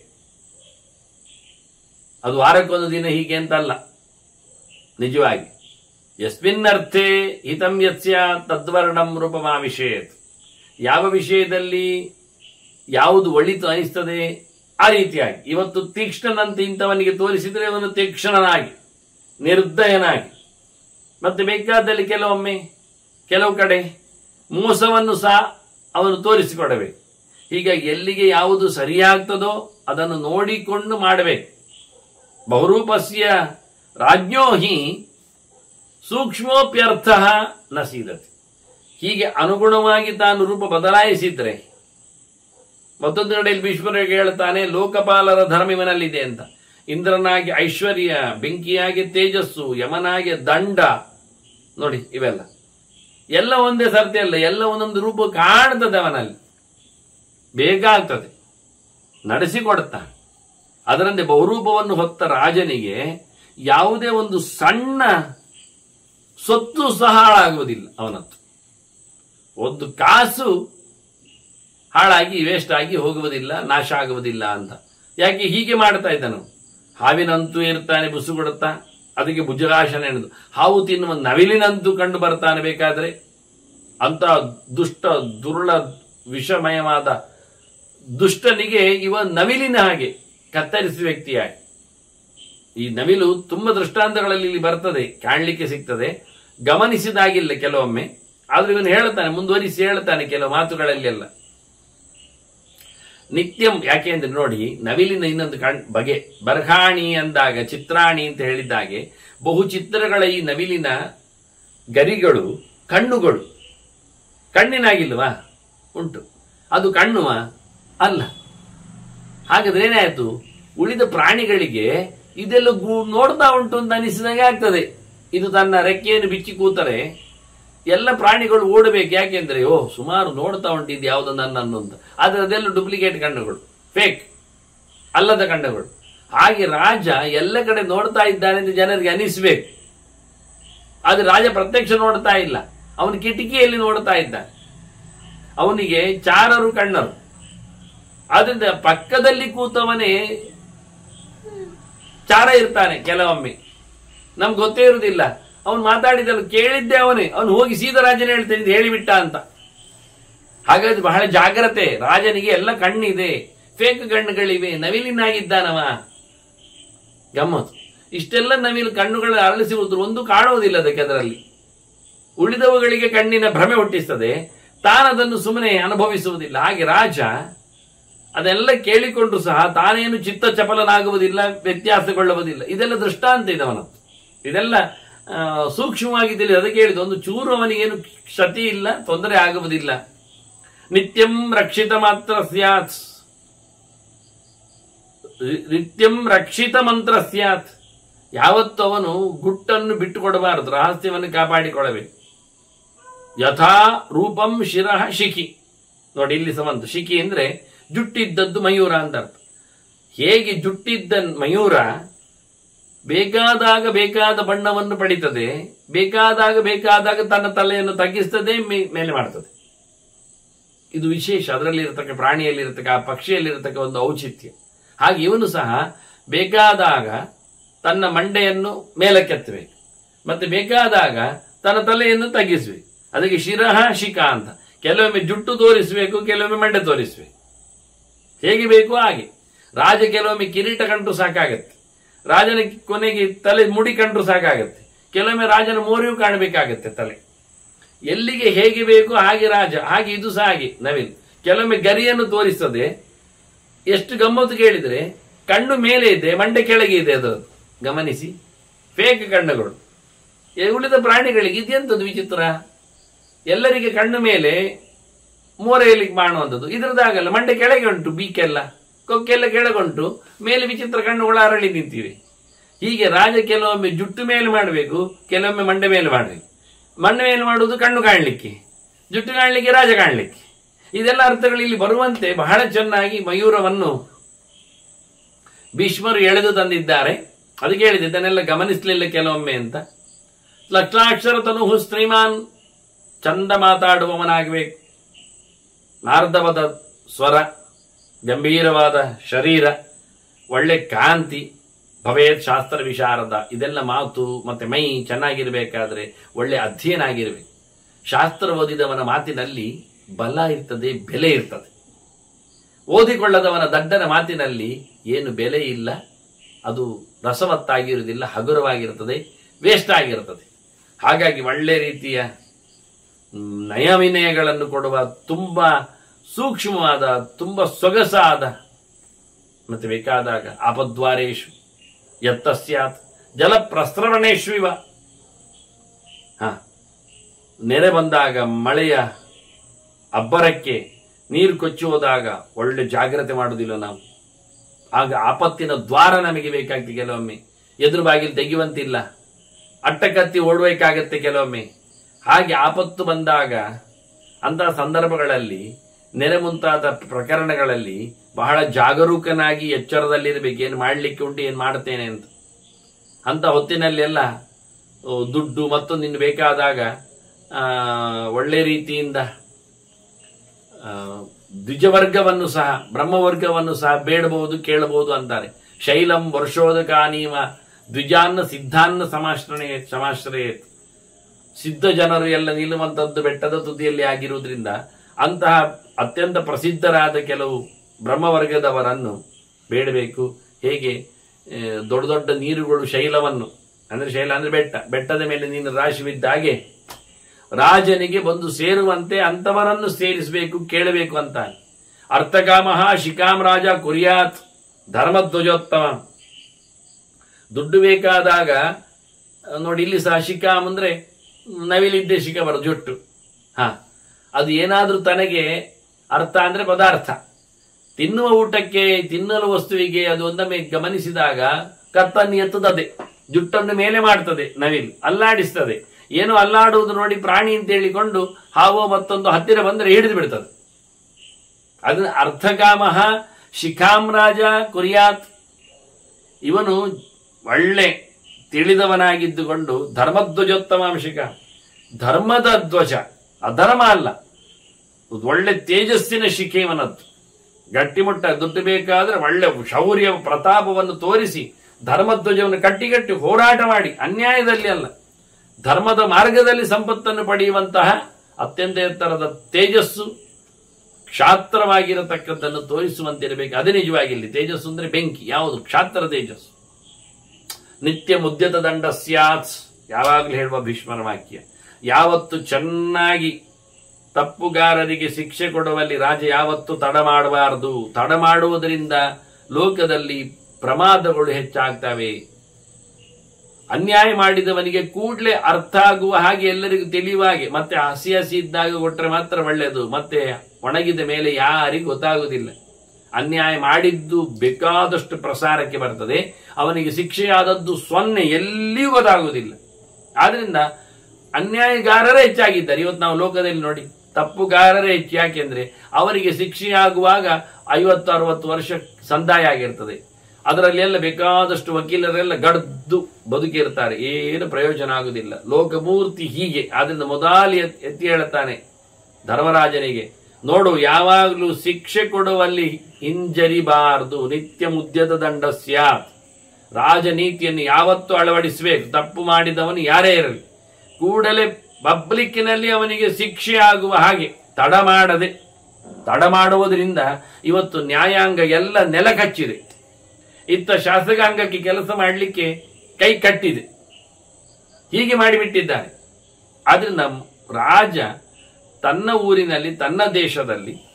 ಅದು ವಾರಕ್ಕೊಂದು ದಿನ ಹೀಗೆ ಅಂತಲ್ಲ ನಿಜವಾಗಿ ಯಸ್ಮಿನ್ನರ್ಥೆ ಹಿತಂ ಯತ್ಸ್ಯ ತದ್ವರ್ಣಂ ರೂಪಮಾವಿಷೇತ್ ಯಾವ ವಿಷಯದಲ್ಲಿ ಯಾವುದು ಒಳಿತು ಅನಿಸ್ತದೆ ಆ ರೀತಿಯಾಗಿ ಇವತ್ತು ತೀಕ್ಷ್ಣನಂತೆ ಇಂಥವನಿಗೆ ತೋರಿಸಿದರೆ ಅವನು ತೀಕ್ಷ್ಣನಾಗಿ ನಿರ್ದಯನಾಗಿ ಮತ್ತೆ ಬೇಕಾದಲ್ಲಿ ಕೆಲವೊಮ್ಮೆ ಕೆಲವು ಕಡೆ ಮೋಸವನ್ನು ಸಹ ಅವನು ತೋರಿಸಿಕೊಡಬೇಕು ಹೀಗಾಗಿ ಎಲ್ಲಿಗೆ ಯಾವುದು ಸರಿಯಾಗ್ತದೋ ಅದನ್ನು ನೋಡಿಕೊಂಡು ಮಾಡಬೇಕು ಬಹುರೂಪಸ್ಯ ರಾಜ್ಞೋ ಹಿ ಸೂಕ್ಷ್ಮೋಪ್ಯರ್ಥ ನ ಸೀದತೆ ಹೀಗೆ ಅನುಗುಣವಾಗಿ ತಾನು ರೂಪ ಬದಲಾಯಿಸಿದ್ರೆ ಮತ್ತೊಂದು ಕಡೆಯಲ್ಲಿ ಭೀಷ್ಮರಿಗೆ ಹೇಳ್ತಾನೆ ಲೋಕಪಾಲರ ಧರ್ಮ ಇವನಲ್ಲಿದೆ ಅಂತ ಇಂದ್ರನಾಗಿ ಐಶ್ವರ್ಯ ಬೆಂಕಿಯಾಗಿ ತೇಜಸ್ಸು ಯಮನಾಗಿ ದಂಡ ನೋಡಿ ಇವೆಲ್ಲ ಎಲ್ಲ ಒಂದೇ ಸರ್ತಿ ಅಲ್ಲ ಎಲ್ಲ ಒಂದೊಂದು ರೂಪ ಕಾಣ್ತದೆ ಅವನಲ್ಲಿ ಬೇಗ ಆಗ್ತದೆ ನಡೆಸಿಕೊಡುತ್ತಾನೆ ಅದರಂತೆ ಬಹುರೂಪವನ್ನು ಹೊತ್ತ ರಾಜನಿಗೆ ಯಾವುದೇ ಒಂದು ಸಣ್ಣ ಸೊತ್ತು ಸಹ ಹಾಳಾಗುವುದಿಲ್ಲ ಅವನದ್ದು ಒಂದು ಕಾಸು ಹಾಳಾಗಿ ವೇಸ್ಟ್ ಆಗಿ ಹೋಗುವುದಿಲ್ಲ ನಾಶ ಆಗುವುದಿಲ್ಲ ಅಂತ ಯಾಕೆ ಹೀಗೆ ಮಾಡ್ತಾ ಇದ್ದನು ಹಾವಿನಂತೂ ಇರ್ತಾನೆ ಬುಸು ಕೊಡುತ್ತಾ ಅದಕ್ಕೆ ಭುಜಗಾಶನ ಎನ್ನುವುದು ಹಾವು ತಿನ್ನುವ ನವಿಲಿನಂತೂ ಕಂಡು ಬರ್ತಾನೆ ಬೇಕಾದ್ರೆ ಅಂತ ದುಷ್ಟ ದುರುಳ ವಿಷಮಯವಾದ ದುಷ್ಟನಿಗೆ ಇವ ನವಿಲಿನ ಹಾಗೆ ಕತ್ತರಿಸಿದ ವ್ಯಕ್ತಿಯಾಗಿ ಈ ನವಿಲು ತುಂಬಾ ದೃಷ್ಟಾಂತಗಳಲ್ಲಿ ಇಲ್ಲಿ ಬರ್ತದೆ ಕಾಣಲಿಕ್ಕೆ ಸಿಗ್ತದೆ ಗಮನಿಸಿದಾಗಿಲ್ಲ ಕೆಲವೊಮ್ಮೆ ಆದ್ರೆ ಇವನು ಹೇಳ್ತಾನೆ ಮುಂದುವರಿಸಿ ಹೇಳ್ತಾನೆ ಕೆಲವು ಮಾತುಗಳಲ್ಲಿ ಎಲ್ಲ ನಿತ್ಯಂ ಯಾಕೆ ಅಂದ್ರೆ ನೋಡಿ ನವಿಲಿನ ಇನ್ನೊಂದು ಕಣ್ ಬಗೆ ಬರ್ಹಾಣಿ ಅಂದಾಗ ಚಿತ್ರಾಣಿ ಅಂತ ಹೇಳಿದ್ದಾಗೆ ಬಹು ಚಿತ್ರಗಳ ಈ ನವಿಲಿನ ಗರಿಗಳು ಕಣ್ಣುಗಳು ಕಣ್ಣಿನಾಗಿಲ್ವಾ ಉಂಟು ಅದು ಕಣ್ಣುವ ಅಲ್ಲ ಹಾಗಾದ್ರೆ ಏನಾಯ್ತು ಉಳಿದ ಪ್ರಾಣಿಗಳಿಗೆ ಇದೆಲ್ಲ ಗು- ನೋಡ್ತಾ ಉಂಟು ಅಂತ ಅನಿಸಿದಾಗೆ ಆಗ್ತದೆ ಇದು ತನ್ನ ರೆಕ್ಕೆಯನ್ನು ಬಿಚ್ಚಿ ಕೂತರೆ ಎಲ್ಲ ಪ್ರಾಣಿಗಳು ಓಡಬೇಕು ಯಾಕೆಂದ್ರೆ ಓ ಸುಮಾರು ನೋಡ್ತಾ ಉಂಟು ಇದು ಯಾವುದು ನನ್ನನ್ನು ಅಂತ ಆದ್ರೆ ಅದೆಲ್ಲ ಡೂಪ್ಲಿಕೇಟ್ ಕಣ್ಣುಗಳು ಫೇಕ್ ಅಲ್ಲದ ಕಣ್ಣುಗಳು ಹಾಗೆ ರಾಜ ಎಲ್ಲ ಕಡೆ ನೋಡ್ತಾ ಇದ್ದಾನೆ ಅಂತ ಜನರಿಗೆ ಅನಿಸ್ಬೇಕು ಆದ್ರೆ ರಾಜ ಪ್ರತ್ಯಕ್ಷ ನೋಡ್ತಾ ಇಲ್ಲ ಅವನು ಕಿಟಕಿಯಲ್ಲಿ ನೋಡ್ತಾ ಇದ್ದಾನೆ ಅವನಿಗೆ ಚಾರರು ಕಣ್ಣರು ಆದ್ರಿಂದ ಪಕ್ಕದಲ್ಲಿ ಕೂತವನೇ ಚಾರ ಇರ್ತಾನೆ ಕೆಲವೊಮ್ಮೆ ನಮ್ಗೆ ಗೊತ್ತೇ ಇರುವುದಿಲ್ಲ ಅವನು ಮಾತಾಡಿದಲ್ಲ ಕೇಳಿದ್ದೆ ಅವನೇ ಅವನು ಹೋಗಿ ಸೀದಾ ರಾಜನ ಹೇಳ್ತಾನೆ ಇದು ಹೇಳಿಬಿಟ್ಟ ಅಂತ ಹಾಗಾದ್ರೆ ಬಹಳ ಜಾಗ್ರತೆ ರಾಜನಿಗೆ ಎಲ್ಲ ಕಣ್ಣಿದೆ ಫೇಕ್ ಕಣ್ಣುಗಳಿವೆ ನವಿಲಿನಾಗಿದ್ದಾನವ ಗಮ್ಮತ್ತು ಇಷ್ಟೆಲ್ಲ ನವಿಲು ಕಣ್ಣುಗಳ ಅರಳಿಸಿ ಉಳಿದ್ರು ಒಂದು ಕಾಣುವುದಿಲ್ಲ ಅದಕ್ಕೆ ಅದರಲ್ಲಿ ಉಳಿದವುಗಳಿಗೆ ಕಣ್ಣಿನ ಭ್ರಮೆ ಹುಟ್ಟಿಸ್ತದೆ ತಾನದನ್ನು ಸುಮ್ಮನೆ ಅನುಭವಿಸುವುದಿಲ್ಲ ಹಾಗೆ ರಾಜ ಅದೆಲ್ಲ ಕೇಳಿಕೊಂಡು ಸಹ ತಾನೇನು ಚಿತ್ತ ಚಪಲನಾಗುವುದಿಲ್ಲ ವ್ಯತ್ಯಾಸಗೊಳ್ಳುವುದಿಲ್ಲ ಇದೆಲ್ಲ ದೃಷ್ಟಾಂತ ಇದವನು ಇದೆಲ್ಲ ಆ, ಸೂಕ್ಷ್ಮವಾಗಿ ತಿಳಿದು ಅದಕ್ಕೆ ಹೇಳಿದ ಒಂದು ಚೂರು ಅವನಿಗೇನು ಕ್ಷತಿ ಇಲ್ಲ ತೊಂದರೆ ಆಗುವುದಿಲ್ಲ ನಿತ್ಯಂ ರಕ್ಷಿತ ಮಾತ್ರ ಸ್ಯಾತ್ ರಿ- ನಿತ್ಯಂ ರಕ್ಷಿತ ಮಂತ್ರ ಸ್ಯಾತ್ ಯಾವತ್ತು ಅವನು ಗುಟ್ಟನ್ನು ಬಿಟ್ಟುಕೊಡಬಾರದು ರಹಸ್ಯವನ್ನು ಕಾಪಾಡಿಕೊಳ್ಳಬೇಕು ಯಥಾ ರೂಪಂ ಶಿರಃ ಶಿಖಿ ನೋಡಿ ಇಲ್ಲಿ ಸಂಬಂಧ ಶಿಖಿ ಅಂದ್ರೆ ಜುಟ್ಟಿದ್ದದ್ದು ಮಯೂರ ಅಂತ ಅರ್ಥ ಹೇಗೆ ಜುಟ್ಟಿದ್ದ ಮಯೂರ ಬೇಕಾದಾಗ ಬೇಕಾದ ಬಣ್ಣವನ್ನು ಪಡಿತದೆ ಬೇಕಾದಾಗ ಬೇಕಾದಾಗ ತನ್ನ ತಲೆಯನ್ನು ತಗ್ಗಿಸ್ತದೆ ಮೇ- ಮೇಲೆ ಮಾಡ್ತದೆ ಇದು ವಿಶೇಷ ಅದರಲ್ಲಿ ಇರತಕ್ಕ ಪ್ರಾಣಿಯಲ್ಲಿ ಇರತಕ್ಕ ಆ ಪಕ್ಷಿಯಲ್ಲಿ ಇರತಕ್ಕ ಒಂದು ಔಚಿತ್ಯ ಹಾಗೆ ಇವನು ಸಹ ಬೇಕಾದಾಗ ತನ್ನ ಮಂಡೆಯನ್ನು ಮೇಲಕ್ಕೆತ್ತಬೇಕು ಮತ್ತೆ ಬೇಕಾದಾಗ ತನ್ನ ತಲೆಯನ್ನು ತಗ್ಗಿಸಬೇಕು ಅದಕ್ಕೆ ಶಿರಹ ಶಿಖ ಅಂತ ಕೆಲವೊಮ್ಮೆ ಜುಟ್ಟು ತೋರಿಸಬೇಕು ಕೆಲವೊಮ್ಮೆ ಮಂಡೆ ತೋರಿಸಬೇಕು ಹೇಗೆ ಬೇಕು ಹಾಗೆ ರಾಜ ಕೆಲವೊಮ್ಮೆ ಕಿರೀಟ ಕಂಡ್ರು ಸಾಕಾಗತ್ತೆ ರಾಜನ ಕೊನೆಗೆ ತಲೆ ಮುಡಿ ಕಂಡ್ರು ಸಾಕಾಗತ್ತೆ ಕೆಲವೊಮ್ಮೆ ರಾಜನ ಮೋರಿಯೂ ಕಾಣಬೇಕಾಗತ್ತೆ ತಲೆ ಎಲ್ಲಿಗೆ ಹೇಗೆ ಬೇಕು ಹಾಗೆ ರಾಜ ಹಾಗೆ ಇದು ಸಹ ಹಾಗೆ ನವಿಲ್ ಕೆಲವೊಮ್ಮೆ ಗರಿಯನ್ನು ತೋರಿಸ್ತದೆ ಎಷ್ಟು ಗಮ್ಮತ್ತು ಕೇಳಿದ್ರೆ ಕಣ್ಣು ಮೇಲೆ ಇದೆ ಮಂಡೆ ಕೆಳಗೆ ಇದೆ ಅದು ಗಮನಿಸಿ ಫೇಕ್ ಕಣ್ಣುಗಳು ಈ ಉಳಿದ ಪ್ರಾಣಿಗಳಿಗೆ ಇದೆಂತದ್ದು ವಿಚಿತ್ರ ಎಲ್ಲರಿಗೆ ಕಣ್ಣು ಮೇಲೆ ಮೋರೆಯಲ್ಲಿ ಕಾಣುವಂಥದ್ದು ಇದ್ರದ್ದಾಗಲ್ಲ ಮಂಡೆ ಕೆಳಗೆ ಉಂಟು ಬೀಕೆಲ್ಲ ಕೊಕ್ಕೆಲ್ಲ ಕೆಳಗುಂಟು ಮೇಲೆ ವಿಚಿತ್ರ ಕಣ್ಣುಗಳು ಅರಳಿ ನಿಂತಿವೆ ಹೀಗೆ ರಾಜ ಕೆಲವೊಮ್ಮೆ ಜುಟ್ಟು ಮೇಲೆ ಮಾಡಬೇಕು ಕೆಲವೊಮ್ಮೆ ಮಂಡೆ ಮೇಲೆ ಮಾಡಬೇಕು ಮಂಡೆ ಮೇಲೆ ಮಾಡುವುದು ಕಣ್ಣು ಕಾಣಲಿಕ್ಕೆ ಜುಟ್ಟು ಕಾಣಲಿಕ್ಕೆ ರಾಜ ಕಾಣಲಿಕ್ಕೆ ಇದೆಲ್ಲ ಅರ್ಥಗಳು ಇಲ್ಲಿ ಬರುವಂತೆ ಬಹಳ ಚೆನ್ನಾಗಿ ಮಯೂರವನ್ನು ಭೀಷ್ಮರು ಎಳೆದು ತಂದಿದ್ದಾರೆ ಅದಕ್ಕೆ ಹೇಳಿದೆ ಇದನ್ನೆಲ್ಲ ಗಮನಿಸಲಿಲ್ಲ ಕೆಲವೊಮ್ಮೆ ಅಂತ ಲಕ್ಷಾಕ್ಷರ ತನುಹು ಶ್ರೀಮಾನ್ ಚಂದ ಮಾತಾಡುವವನಾಗಬೇಕು ನಾರ್ದವದ ಸ್ವರ ಗಂಭೀರವಾದ ಶರೀರ ಒಳ್ಳೆ ಕಾಂತಿ ಭವೇತ್ ಶಾಸ್ತ್ರ ವಿಶಾರದ ಇದೆಲ್ಲ ಮಾತು ಮತ್ತೆ ಮೈ ಚೆನ್ನಾಗಿರ್ಬೇಕಾದ್ರೆ ಒಳ್ಳೆ ಅಧ್ಯಯನ ಆಗಿರ್ಬೇಕು ಶಾಸ್ತ್ರ ಓದಿದವನ ಮಾತಿನಲ್ಲಿ ಬಲ ಇರ್ತದೆ ಬೆಲೆ ಇರ್ತದೆ ಓದಿಕೊಳ್ಳದವನ ದಡ್ಡನ ಮಾತಿನಲ್ಲಿ ಏನು ಬೆಲೆ ಇಲ್ಲ ಅದು ರಸವತ್ತಾಗಿರುವುದಿಲ್ಲ ಹಗುರವಾಗಿರುತ್ತದೆ ವೇಸ್ಟ್ ಆಗಿರುತ್ತದೆ ಹಾಗಾಗಿ ಒಳ್ಳೆ ರೀತಿಯ ಮ್, ನಯವಿನಯಗಳನ್ನು ಕೊಡುವ ತುಂಬಾ ಸೂಕ್ಷ್ಮವಾದ ತುಂಬಾ ಸೊಗಸಾದ ಮತ್ತೆ ಬೇಕಾದಾಗ ಆಪದ್ವಾರೇಶು ಯತ್ತಸ್ಯಾತ್ ಜಲ ಪ್ರಸ್ರವಣೇಶು ಇವ ಹ ನೆರೆ ಬಂದಾಗ ಮಳೆಯ ಅಬ್ಬರಕ್ಕೆ ನೀರು ಕೊಚ್ಚಿ ಹೋದಾಗ ಒಳ್ಳೆ ಜಾಗ್ರತೆ ಮಾಡುವುದಿಲ್ಲ ನಾವು ಆಗ ಆಪತ್ತಿನ ದ್ವಾರ ನಮಗೆ ಬೇಕಾಗ್ತದೆ ಕೆಲವೊಮ್ಮೆ ಎದುರು ಬಾಗಿಲು ತೆಗೆಯುವಂತಿಲ್ಲ ಅಟ್ಟಕತ್ತಿ ಓಡಬೇಕಾಗತ್ತೆ ಕೆಲವೊಮ್ಮೆ ಹಾಗೆ ಆಪತ್ತು ಬಂದಾಗ ಅಂತಹ ಸಂದರ್ಭಗಳಲ್ಲಿ ನೆರೆ ಮುಂತಾದ ಪ್ರಕರಣಗಳಲ್ಲಿ ಬಹಳ ಜಾಗರೂಕನಾಗಿ ಎಚ್ಚರದಲ್ಲಿರಬೇಕು ಏನು ಮಾಡಲಿಕ್ಕೆ ಉಂಟು ಏನು ಮಾಡ್ತೇನೆ ಅಂತ ಅಂತ ಹೊತ್ತಿನಲ್ಲಿ ಎಲ್ಲ ಓ, ದುಡ್ಡು ಮತ್ತೊಂದು ಇನ್ನು ಬೇಕಾದಾಗ ಆ, ಒಳ್ಳೆ ರೀತಿಯಿಂದ ಆ, ದ್ವಿಜವರ್ಗವನ್ನು ಸಹ ಬ್ರಹ್ಮವರ್ಗವನ್ನು ಸಹ ಬೇಡಬಹುದು ಕೇಳಬಹುದು ಅಂತಾರೆ ಶೈಲಂ ವರ್ಷೋದಕಾನೀವ ದ್ವಿಜಾನ್ನ ಸಿದ್ಧಾನ್ನ ಸಮಾಶ್ರಣೆ ಸಮಾಶ್ರಯೇತ್ ಸಿದ್ಧ ಜನರು ಎಲ್ಲ ನಿಲ್ಲುವಂತದ್ದು ಬೆಟ್ಟದ ತುದಿಯಲ್ಲಿ ಆಗಿರುವುದರಿಂದ ಅಂತಹ ಅತ್ಯಂತ ಪ್ರಸಿದ್ಧರಾದ ಕೆಲವು ಬ್ರಹ್ಮವರ್ಗದವರನ್ನು ಬೇಡಬೇಕು ಹೇಗೆ ಆ, ದೊಡ್ಡ ದೊಡ್ಡ ನೀರುಗಳು ಶೈಲವನ್ನು ಅಂದ್ರೆ ಶೈಲ ಅಂದ್ರೆ ಬೆಟ್ಟ ಬೆಟ್ಟದ ಮೇಲೆ ನೀನು ರಾಶಿ ಬಿದ್ದ ಹಾಗೆ ರಾಜನಿಗೆ ಬಂದು ಸೇರುವಂತೆ ಅಂತವರನ್ನು ಸೇರಿಸಬೇಕು ಕೇಳಬೇಕು ಅಂತ ಅರ್ಥಕಾಮಹ ಶಿಕಾಂ ರಾಜ ಕುರಿಯಾತ್ ಧರ್ಮಧ್ವಜೋತ್ತಮ ದುಡ್ಡು ಬೇಕಾದಾಗ ಆ, ನೋಡಿ ಇಲ್ಲಿ ಸಹ ಶಿಕಾಮ್ ಅಂದ್ರೆ ನವಿಲಿದ್ದೆ ಶಿಕ ಬರ ಜೊಟ್ಟು ಹ ಅದು ಏನಾದ್ರೂ ತನಗೆ ಅರ್ಥ ಅಂದ್ರೆ ಪದಾರ್ಥ ತಿನ್ನುವ ಊಟಕ್ಕೆ ತಿನ್ನಲು ವಸ್ತುವಿಗೆ ಅದು ಒಂದೊಮ್ಮೆ ಗಮನಿಸಿದಾಗ ಕತ್ತನ್ನು ಎತ್ತುತ್ತದೆ ಜುಟ್ಟನ್ನು ಮೇಲೆ ಮಾಡ್ತದೆ ನವಿಲು ಅಲ್ಲಾಡಿಸ್ತದೆ ಏನು ಅಲ್ಲಾಡುವುದು ನೋಡಿ ಪ್ರಾಣಿ ಅಂತ ಹೇಳಿಕೊಂಡು ಹಾವೋ ಮತ್ತೊಂದು ಹತ್ತಿರ ಬಂದರೆ ಹಿಡಿದು ಬಿಡ್ತದೆ ಅದನ್ನ ಅರ್ಥಕಾಮಹ ಶಿಖಾಂ ರಾಜ ಕುರಿಯಾತ್ ಇವನು ಒಳ್ಳೆ ತಿಳಿದವನಾಗಿದ್ದುಕೊಂಡು ಧರ್ಮಧ್ವಜೋತ್ತಮಾಂಶಿಕ ಧರ್ಮದ ಧ್ವಜ ಅಧರ್ಮ ಅಲ್ಲ ಇದು ಒಳ್ಳೆ ತೇಜಸ್ಸಿನ ಶಿಖೆ ಇವನದ್ದು ಗಟ್ಟಿಮುಟ್ಟ ದುಡ್ಡು ಬೇಕಾದ್ರೆ ಒಳ್ಳೆ ಶೌರ್ಯ ಪ್ರತಾಪವನ್ನು ತೋರಿಸಿ ಧರ್ಮಧ್ವಜವನ್ನು ಕಟ್ಟಿಗಟ್ಟಿ ಹೋರಾಟ ಮಾಡಿ ಅನ್ಯಾಯದಲ್ಲಿ ಅಲ್ಲ ಧರ್ಮದ ಮಾರ್ಗದಲ್ಲಿ ಸಂಪತ್ತನ್ನು ಪಡೆಯುವಂತಹ ಅತ್ಯಂತ ಎತ್ತರದ ತೇಜಸ್ಸು ಕ್ಷಾತ್ರವಾಗಿರತಕ್ಕದ್ದನ್ನು ತೋರಿಸುವಂತಿರಬೇಕು ಅದೇ ನಿಜವಾಗಿ ಇಲ್ಲಿ ತೇಜಸ್ಸು ಅಂದ್ರೆ ಬೆಂಕಿ ಯಾವುದು ಕ್ಷಾತ್ರ ತೇಜಸ್ಸು ನಿತ್ಯ ಮುದ್ಯತ ದಂಡ ಸ್ಯಾತ್ ಯಾವಾಗಲೂ ಹೇಳುವ ಭೀಷ್ಮರ ವಾಕ್ಯ ಯಾವತ್ತು ಚೆನ್ನಾಗಿ ತಪ್ಪುಗಾರರಿಗೆ ಶಿಕ್ಷೆ ಕೊಡುವಲ್ಲಿ ರಾಜ ಯಾವತ್ತು ತಡ ಮಾಡಬಾರದು ತಡ ಮಾಡುವುದರಿಂದ ಲೋಕದಲ್ಲಿ ಪ್ರಮಾದಗಳು ಹೆಚ್ಚಾಗ್ತವೆ ಅನ್ಯಾಯ ಮಾಡಿದವನಿಗೆ ಕೂಡಲೇ ಅರ್ಥ ಆಗುವ ಹಾಗೆ ಎಲ್ಲರಿಗೂ ತಿಳಿಯುವ ಹಾಗೆ ಮತ್ತೆ ಹಸಿ ಹಸಿ ಇದ್ದಾಗ ಕೊಟ್ಟರೆ ಮಾತ್ರ ಒಳ್ಳೆಯದು ಮತ್ತೆ ಒಣಗಿದ ಮೇಲೆ ಯಾರಿಗೂ ಗೊತ್ತಾಗುವುದಿಲ್ಲ ಅನ್ಯಾಯ ಮಾಡಿದ್ದು ಬೇಕಾದಷ್ಟು ಪ್ರಸಾರಕ್ಕೆ ಬರ್ತದೆ ಅವನಿಗೆ ಶಿಕ್ಷೆಯಾದದ್ದು ಸೊನ್ನೆ ಎಲ್ಲಿಯೂ ಗೊತ್ತಾಗುವುದಿಲ್ಲ ಆದ್ರಿಂದ ಅನ್ಯಾಯಗಾರರೇ ಹೆಚ್ಚಾಗಿದ್ದಾರೆ ಇವತ್ತು ನಾವು ಲೋಕದಲ್ಲಿ ನೋಡಿ ತಪ್ಪುಗಾರರೇ ಹೆಚ್ಚು ಯಾಕೆಂದ್ರೆ ಅವರಿಗೆ ಶಿಕ್ಷೆಯಾಗುವಾಗ ಐವತ್ತು ಅರವತ್ತು ವರ್ಷ ಸಂದಾಯ ಆಗಿರ್ತದೆ ಅದರಲ್ಲಿ ಎಲ್ಲ ಬೇಕಾದಷ್ಟು ವಕೀಲರೆಲ್ಲ ಗಡ್ದು ಬದುಕಿರ್ತಾರೆ ಏನು ಪ್ರಯೋಜನ ಆಗುದಿಲ್ಲ ಲೋಕಪೂರ್ತಿ ಹೀಗೆ ಆದ್ರಿಂದ ಮೊದಲು ಎತ್- ಎತ್ತಿ ಹೇಳುತ್ತಾನೆ ಧರ್ಮರಾಜನಿಗೆ ನೋಡು ಯಾವಾಗಲೂ ಶಿಕ್ಷೆ ಕೊಡುವಲ್ಲಿ ಹಿಂಜರಿಬಾರದು ನಿತ್ಯ ಮುದ್ಯದ ದಂಡ ಸ್ಯಾತ್ ರಾಜನೀತಿಯನ್ನು ಯಾವತ್ತೂ ಅಳವಡಿಸಬೇಕು ತಪ್ಪು ಮಾಡಿದವನು ಯಾರೇ ಇರಲಿ ಕೂಡಲೇ ಪಬ್ಲಿಕ್ಕಿನಲ್ಲಿ ಅವನಿಗೆ ಶಿಕ್ಷೆ ಆಗುವ ಹಾಗೆ ತಡ ಮಾಡದೆ ತಡ ಮಾಡುವುದರಿಂದ ಇವತ್ತು ನ್ಯಾಯಾಂಗ ಎಲ್ಲ ನೆಲ ಕಚ್ಚಿದೆ ಇತ್ತ ಶಾಸಕಾಂಗಕ್ಕೆ ಕೆಲಸ ಮಾಡಲಿಕ್ಕೆ ಕೈ ಕಟ್ಟಿದೆ ಹೀಗೆ ಮಾಡಿಬಿಟ್ಟಿದ್ದಾರೆ ಆದ್ರಿಂದ ರಾಜ ತನ್ನ ಊರಿನಲ್ಲಿ ತನ್ನ ದೇಶದಲ್ಲಿ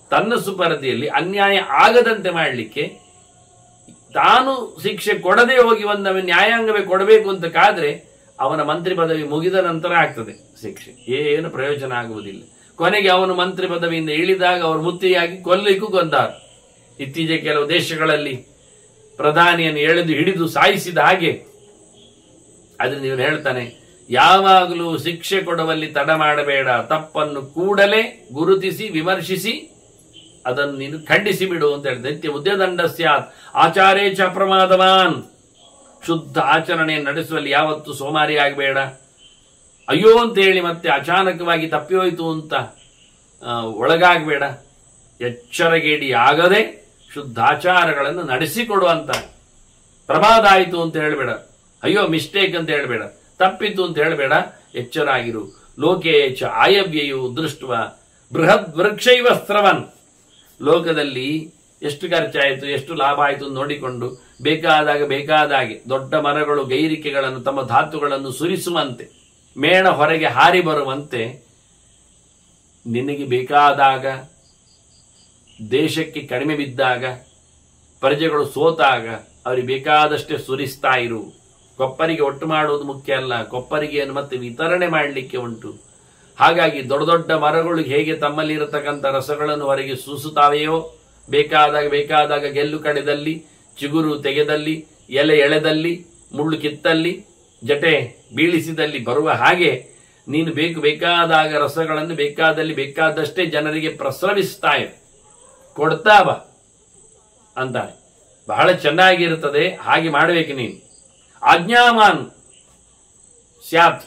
ತನ್ನ ಸುಪರದಿಯಲ್ಲಿ ಅನ್ಯಾಯ ಆಗದಂತೆ ಮಾಡಲಿಕ್ಕೆ ತಾನು ಶಿಕ್ಷೆ ಕೊಡದೆ ಹೋಗಿ ಒಂದವ ನ್ಯಾಯಾಂಗವೇ ಕೊಡಬೇಕು ಅಂತ ಕಾದ್ರೆ ಅವನ ಮಂತ್ರಿ ಪದವಿ ಮುಗಿದ ನಂತರ ಆಗ್ತದೆ ಶಿಕ್ಷೆ ಏನು ಪ್ರಯೋಜನ ಆಗುವುದಿಲ್ಲ ಕೊನೆಗೆ ಅವನು ಮಂತ್ರಿ ಪದವಿಯಿಂದ ಇಳಿದಾಗ ಅವರು ಮುತ್ತಿಯಾಗಿ ಕೊಲ್ಲಿಕ್ಕೂ ಕೊಂದಾರು ಇತ್ತೀಚೆಗೆ ಕೆಲವು ದೇಶಗಳಲ್ಲಿ ಪ್ರಧಾನಿಯನ್ನು ಎಳೆದು ಹಿಡಿದು ಸಾಯಿಸಿದ ಹಾಗೆ ಆದ್ರೆ ನೀವು ಹೇಳ್ತಾನೆ ಯಾವಾಗಲೂ ಶಿಕ್ಷೆ ಕೊಡುವಲ್ಲಿ ತಡ ಮಾಡಬೇಡ ತಪ್ಪನ್ನು ಕೂಡಲೇ ಗುರುತಿಸಿ ವಿಮರ್ಶಿಸಿ ಅದನ್ನು ನೀನು ಖಂಡಿಸಿ ಬಿಡು ಅಂತ ಹೇಳಿದೆ ನಿತ್ಯ ಉದ್ಯದಂಡ ಸ್ಯಾತ್ ಆಚಾರೇ ಚ ಪ್ರಮಾದವಾನ್ ಶುದ್ಧ ಆಚರಣೆ ನಡೆಸುವಲ್ಲಿ ಯಾವತ್ತು ಸೋಮಾರಿ ಆಗಬೇಡ ಅಯ್ಯೋ ಅಂತ ಹೇಳಿ ಮತ್ತೆ ಅಚಾನಕವಾಗಿ ತಪ್ಪಿ ಹೋಯಿತು ಅಂತ ಆ, ಒಳಗಾಗಬೇಡ ಎಚ್ಚರಗೇಡಿ ಆಗದೆ ಶುದ್ಧಾಚಾರಗಳನ್ನು ನಡೆಸಿಕೊಡುವಂತ ಪ್ರಮಾದ ಆಯಿತು ಅಂತ ಹೇಳಬೇಡ ಅಯ್ಯೋ ಮಿಸ್ಟೇಕ್ ಅಂತ ಹೇಳಬೇಡ ತಪ್ಪಿತ್ತು ಅಂತ ಹೇಳಬೇಡ ಎಚ್ಚರ ಆಗಿರು ಲೋಕೆ ಚ ಆಯವ್ಯಯು ದೃಷ್ಟವ ಬೃಹದ್ ವೃಕ್ಷೈವ ಸ್ರವನ್ ಲೋಕದಲ್ಲಿ ಎಷ್ಟು ಖರ್ಚಾಯಿತು ಎಷ್ಟು ಲಾಭ ಆಯಿತು ಅಂತ ನೋಡಿಕೊಂಡು ಬೇಕಾದಾಗ ಬೇಕಾದಾಗೆ ದೊಡ್ಡ ಮರಗಳು ಗೈರಿಕೆಗಳನ್ನು ತಮ್ಮ ಧಾತುಗಳನ್ನು ಸುರಿಸುವಂತೆ ಮೇಣ ಹೊರಗೆ ಹಾರಿ ಬರುವಂತೆ ನಿನಗೆ ಬೇಕಾದಾಗ ದೇಶಕ್ಕೆ ಕಡಿಮೆ ಬಿದ್ದಾಗ ಪ್ರಜೆಗಳು ಸೋತಾಗ ಅವರಿಗೆ ಬೇಕಾದಷ್ಟೇ ಸುರಿಸ್ತಾ ಇರು ಕೊಪ್ಪರಿಗೆ ಒಟ್ಟು ಮಾಡುವುದು ಮುಖ್ಯ ಅಲ್ಲ ಕೊಪ್ಪರಿಗೆಯನ್ನು ಮತ್ತೆ ವಿತರಣೆ ಮಾಡಲಿಕ್ಕೆ ಉಂಟು ಹಾಗಾಗಿ ದೊಡ್ಡ ದೊಡ್ಡ ಮರಗಳು ಹೇಗೆ ತಮ್ಮಲ್ಲಿ ಇರತಕ್ಕಂಥ ರಸಗಳನ್ನು ಹೊರಗೆ ಸೂಸುತ್ತಾವೆಯೋ ಬೇಕಾದಾಗ ಬೇಕಾದಾಗ ಗೆಲ್ಲು ಕಡೆದಲ್ಲಿ ಚಿಗುರು ತೆಗೆದಲ್ಲಿ ಎಲೆ ಎಳೆದಲ್ಲಿ ಮುಳ್ಳು ಕಿತ್ತಲ್ಲಿ ಜಟೆ ಬೀಳಿಸಿದಲ್ಲಿ ಬರುವ ಹಾಗೆ ನೀನು ಬೇಕು ಬೇಕಾದಾಗ ರಸಗಳನ್ನು ಬೇಕಾದಲ್ಲಿ ಬೇಕಾದಷ್ಟೇ ಜನರಿಗೆ ಪ್ರಸ್ರವಿಸ್ತಾ ಇರು ಕೊಡ್ತಾ ಬಾ ಅಂತಾನೆ ಬಹಳ ಚೆನ್ನಾಗಿರುತ್ತದೆ ಹಾಗೆ ಮಾಡಬೇಕು ನೀನು ಆಜ್ಞಾಮಾನ್ ಸ್ಯಾತ್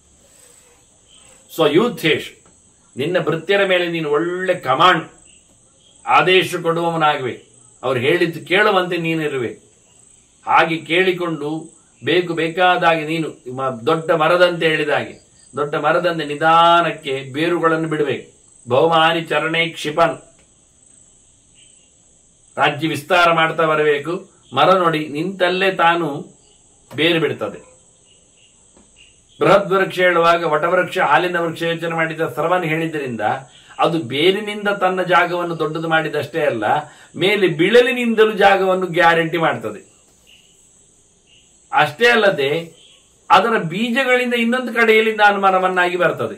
ಸ್ವಯೂಥೇಶ್ ನಿನ್ನ ಭೃತ್ಯರ ಮೇಲೆ ನೀನು ಒಳ್ಳೆ ಕಮಾಂಡ್ ಆದೇಶ ಕೊಡುವವನಾಗುವೆ ಅವ್ರು ಹೇಳಿದ್ದು ಕೇಳುವಂತೆ ನೀನಿರುವೆ ಹಾಗೆ ಕೇಳಿಕೊಂಡು ಬೇಕು ಬೇಕಾದಾಗೆ ನೀನು ಮ- ದೊಡ್ಡ ಮರದಂತೆ ಹೇಳಿದಾಗೆ ದೊಡ್ಡ ಮರದಂತೆ ನಿಧಾನಕ್ಕೆ ಬೇರುಗಳನ್ನು ಬಿಡಬೇಕು ಬಹುಮಾನಿ ಚರಣೆ ಕ್ಷಿಪನ್ ರಾಜ್ಯ ವಿಸ್ತಾರ ಮಾಡ್ತಾ ಬರಬೇಕು ಮರ ನೋಡಿ ನಿಂತಲ್ಲೇ ತಾನು ಬೇರು ಬಿಡ್ತದೆ ಬೃಹತ್ ವೃಕ್ಷ ಹೇಳುವಾಗ ವಟವೃಕ್ಷ ಹಾಲಿನ ವೃಕ್ಷ ಯೋಚನೆ ಮಾಡಿದ ಸರ್ವನ್ ಹೇಳಿದ್ದರಿಂದ ಅದು ಬೇರಿನಿಂದ ತನ್ನ ಜಾಗವನ್ನು ದೊಡ್ಡದು ಮಾಡಿದಷ್ಟೇ ಅಲ್ಲ ಮೇಲೆ ಬಿಳಲಿನಿಂದಲೂ ಜಾಗವನ್ನು ಗ್ಯಾರಂಟಿ ಮಾಡ್ತದೆ ಅಷ್ಟೇ ಅಲ್ಲದೆ ಅದರ ಬೀಜಗಳಿಂದ ಇನ್ನೊಂದು ಕಡೆಯಲ್ಲಿ ನಾನು ಮರವನ್ನಾಗಿ ಬರ್ತದೆ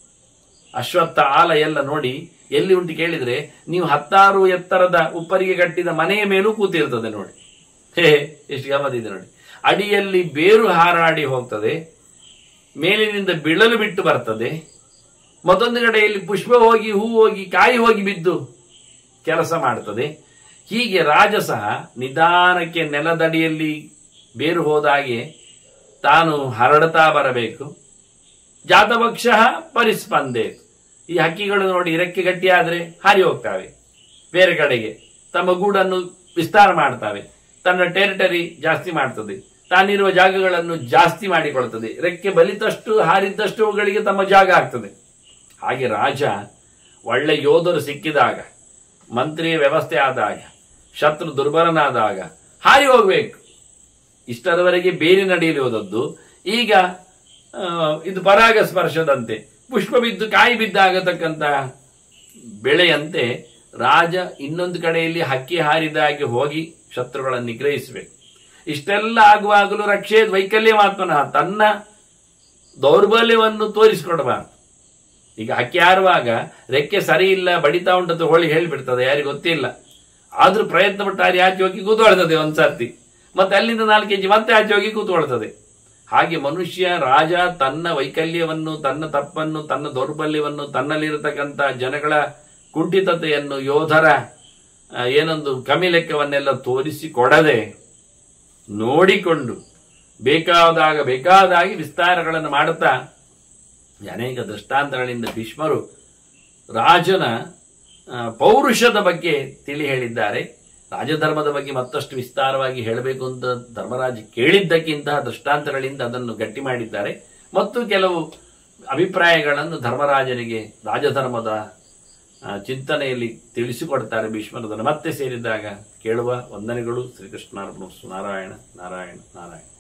ಅಶ್ವತ್ಥ ಆಲ ಎಲ್ಲ ನೋಡಿ ಎಲ್ಲಿ ಉಂಟು ಕೇಳಿದ್ರೆ ನೀವು ಹತ್ತಾರು ಎತ್ತರದ ಉಪ್ಪರಿಗೆ ಕಟ್ಟಿದ ಮನೆಯ ಮೇಲೂ ಕೂತಿರ್ತದೆ ನೋಡಿ ಹೇ ಎಷ್ಟು ಗಮತಿದೆ ನೋಡಿ ಅಡಿಯಲ್ಲಿ ಬೇರು ಹಾರಾಡಿ ಹೋಗ್ತದೆ ಮೇಲಿನಿಂದ ಬಿಳಲು ಬಿಟ್ಟು ಬರ್ತದೆ ಮತ್ತೊಂದು ಕಡೆಯಲ್ಲಿ ಪುಷ್ಪ ಹೋಗಿ ಹೂ ಹೋಗಿ ಕಾಯಿ ಹೋಗಿ ಬಿದ್ದು ಕೆಲಸ ಮಾಡ್ತದೆ ಹೀಗೆ ರಾಜ ಸಹ ನಿಧಾನಕ್ಕೆ ನೆಲದಡಿಯಲ್ಲಿ ಬೇರು ಹೋದಾಗೆ ತಾನು ಹರಡ್ತಾ ಬರಬೇಕು ಜಾತಪಕ್ಷ ಪರಿಸ್ಪಂದೆ ಈ ಹಕ್ಕಿಗಳು ನೋಡಿ ರೆಕ್ಕೆ ಗಟ್ಟಿಯಾದ್ರೆ ಹಾರಿ ಹೋಗ್ತಾವೆ ಬೇರೆ ಕಡೆಗೆ ತಮ್ಮ ಗೂಡನ್ನು ವಿಸ್ತಾರ ಮಾಡ್ತಾವೆ ತನ್ನ ಟೆರಿಟರಿ ಜಾಸ್ತಿ ಮಾಡ್ತದೆ ತಾನಿರುವ ಜಾಗಗಳನ್ನು ಜಾಸ್ತಿ ಮಾಡಿಕೊಳ್ತದೆ ರೆಕ್ಕೆ ಬಲಿತಷ್ಟು ಹಾರಿದ್ದಷ್ಟು ಅವುಗಳಿಗೆ ತಮ್ಮ ಜಾಗ ಆಗ್ತದೆ ಹಾಗೆ ರಾಜ ಒಳ್ಳೆ ಯೋಧರು ಸಿಕ್ಕಿದಾಗ ಮಂತ್ರಿಯ ವ್ಯವಸ್ಥೆ ಆದಾಗ ಶತ್ರು ದುರ್ಬಲನಾದಾಗ ಹಾರಿ ಹೋಗ್ಬೇಕು ಇಷ್ಟರವರೆಗೆ ಬೇರೆ ನಡೆಯಲಿ ಹೋದದ್ದು ಈಗ ಆ, ಇದು ಪರಾಗ ಸ್ಪರ್ಶದಂತೆ ಪುಷ್ಪ ಬಿದ್ದು ಕಾಯಿ ಬಿದ್ದಾಗತಕ್ಕಂತ ಬೆಳೆಯಂತೆ ರಾಜ ಇನ್ನೊಂದು ಕಡೆಯಲ್ಲಿ ಹಕ್ಕಿ ಹಾರಿದಾಗೆ ಹೋಗಿ ಶತ್ರುಗಳನ್ನು ನಿಗ್ರಹಿಸಬೇಕು ಇಷ್ಟೆಲ್ಲ ಆಗುವಾಗಲೂ ರಕ್ಷೆ ವೈಕಲ್ಯಮಾತ್ಮನ ತನ್ನ ದೌರ್ಬಲ್ಯವನ್ನು ತೋರಿಸಿಕೊಡಬಾರದು ಈಗ ಹಕ್ಕಿ ಹಾರುವಾಗ ರೆಕ್ಕೆ ಸರಿ ಇಲ್ಲ ಬಡಿತಾ ಉಂಟಂತ ಹೋಳಿ ಹೇಳಿಬಿಡ್ತದೆ ಯಾರಿಗೂ ಗೊತ್ತಿಲ್ಲ ಆದ್ರೂ ಪ್ರಯತ್ನ ಪಟ್ಟು ಹಾರಿ ಆಚೆ ಹೋಗಿ ಕೂತ್ಕೊಳ್ತದೆ ಒಂದ್ಸರ್ತಿ ಮತ್ತೆ ಅಲ್ಲಿಂದ ನಾಲ್ಕು ಕೆಜಿ ಮತ್ತೆ ಆಚೆ ಹೋಗಿ ಕೂತ್ಕೊಳ್ತದೆ ಹಾಗೆ ಮನುಷ್ಯ ರಾಜ ತನ್ನ ವೈಕಲ್ಯವನ್ನು ತನ್ನ ತಪ್ಪನ್ನು ತನ್ನ ದೌರ್ಬಲ್ಯವನ್ನು ತನ್ನಲ್ಲಿರತಕ್ಕಂಥ ಜನಗಳ ಕುಂಠಿತತೆಯನ್ನು ಯೋಧರ ಆ, ಏನೊಂದು ಕಮ್ಮಿ ಲೆಕ್ಕವನ್ನೆಲ್ಲ ತೋರಿಸಿ ಕೊಡದೆ ನೋಡಿಕೊಂಡು ಬೇಕಾದಾಗ ಬೇಕಾದಾಗಿ ವಿಸ್ತಾರಗಳನ್ನು ಮಾಡುತ್ತಾ ಅನೇಕ ದೃಷ್ಟಾಂತಗಳಿಂದ ಭೀಷ್ಮರು ರಾಜನ ಆ, ಪೌರುಷದ ಬಗ್ಗೆ ತಿಳಿ ಹೇಳಿದ್ದಾರೆ ರಾಜಧರ್ಮದ ಬಗ್ಗೆ ಮತ್ತಷ್ಟು ವಿಸ್ತಾರವಾಗಿ ಹೇಳಬೇಕು ಅಂತ ಧರ್ಮರಾಜ ಕೇಳಿದ್ದಕ್ಕಿಂತ ದೃಷ್ಟಾಂತಗಳಿಂದ ಅದನ್ನು ಗಟ್ಟಿ ಮಾಡಿದ್ದಾರೆ ಮತ್ತು ಕೆಲವು ಅಭಿಪ್ರಾಯಗಳನ್ನು ಧರ್ಮರಾಜನಿಗೆ ರಾಜಧರ್ಮದ ಆ, ಚಿಂತನೆಯಲ್ಲಿ ತಿಳಿಸಿಕೊಡ್ತಾರೆ ಭೀಷ್ಮರದನ್ನು ಮತ್ತೆ ಸೇರಿದಾಗ ಕೇಳುವ ವಂದನೆಗಳು ಶ್ರೀಕೃಷ್ಣ ನಾರಾಯಣ ನಾರಾಯಣ ನಾರಾಯಣ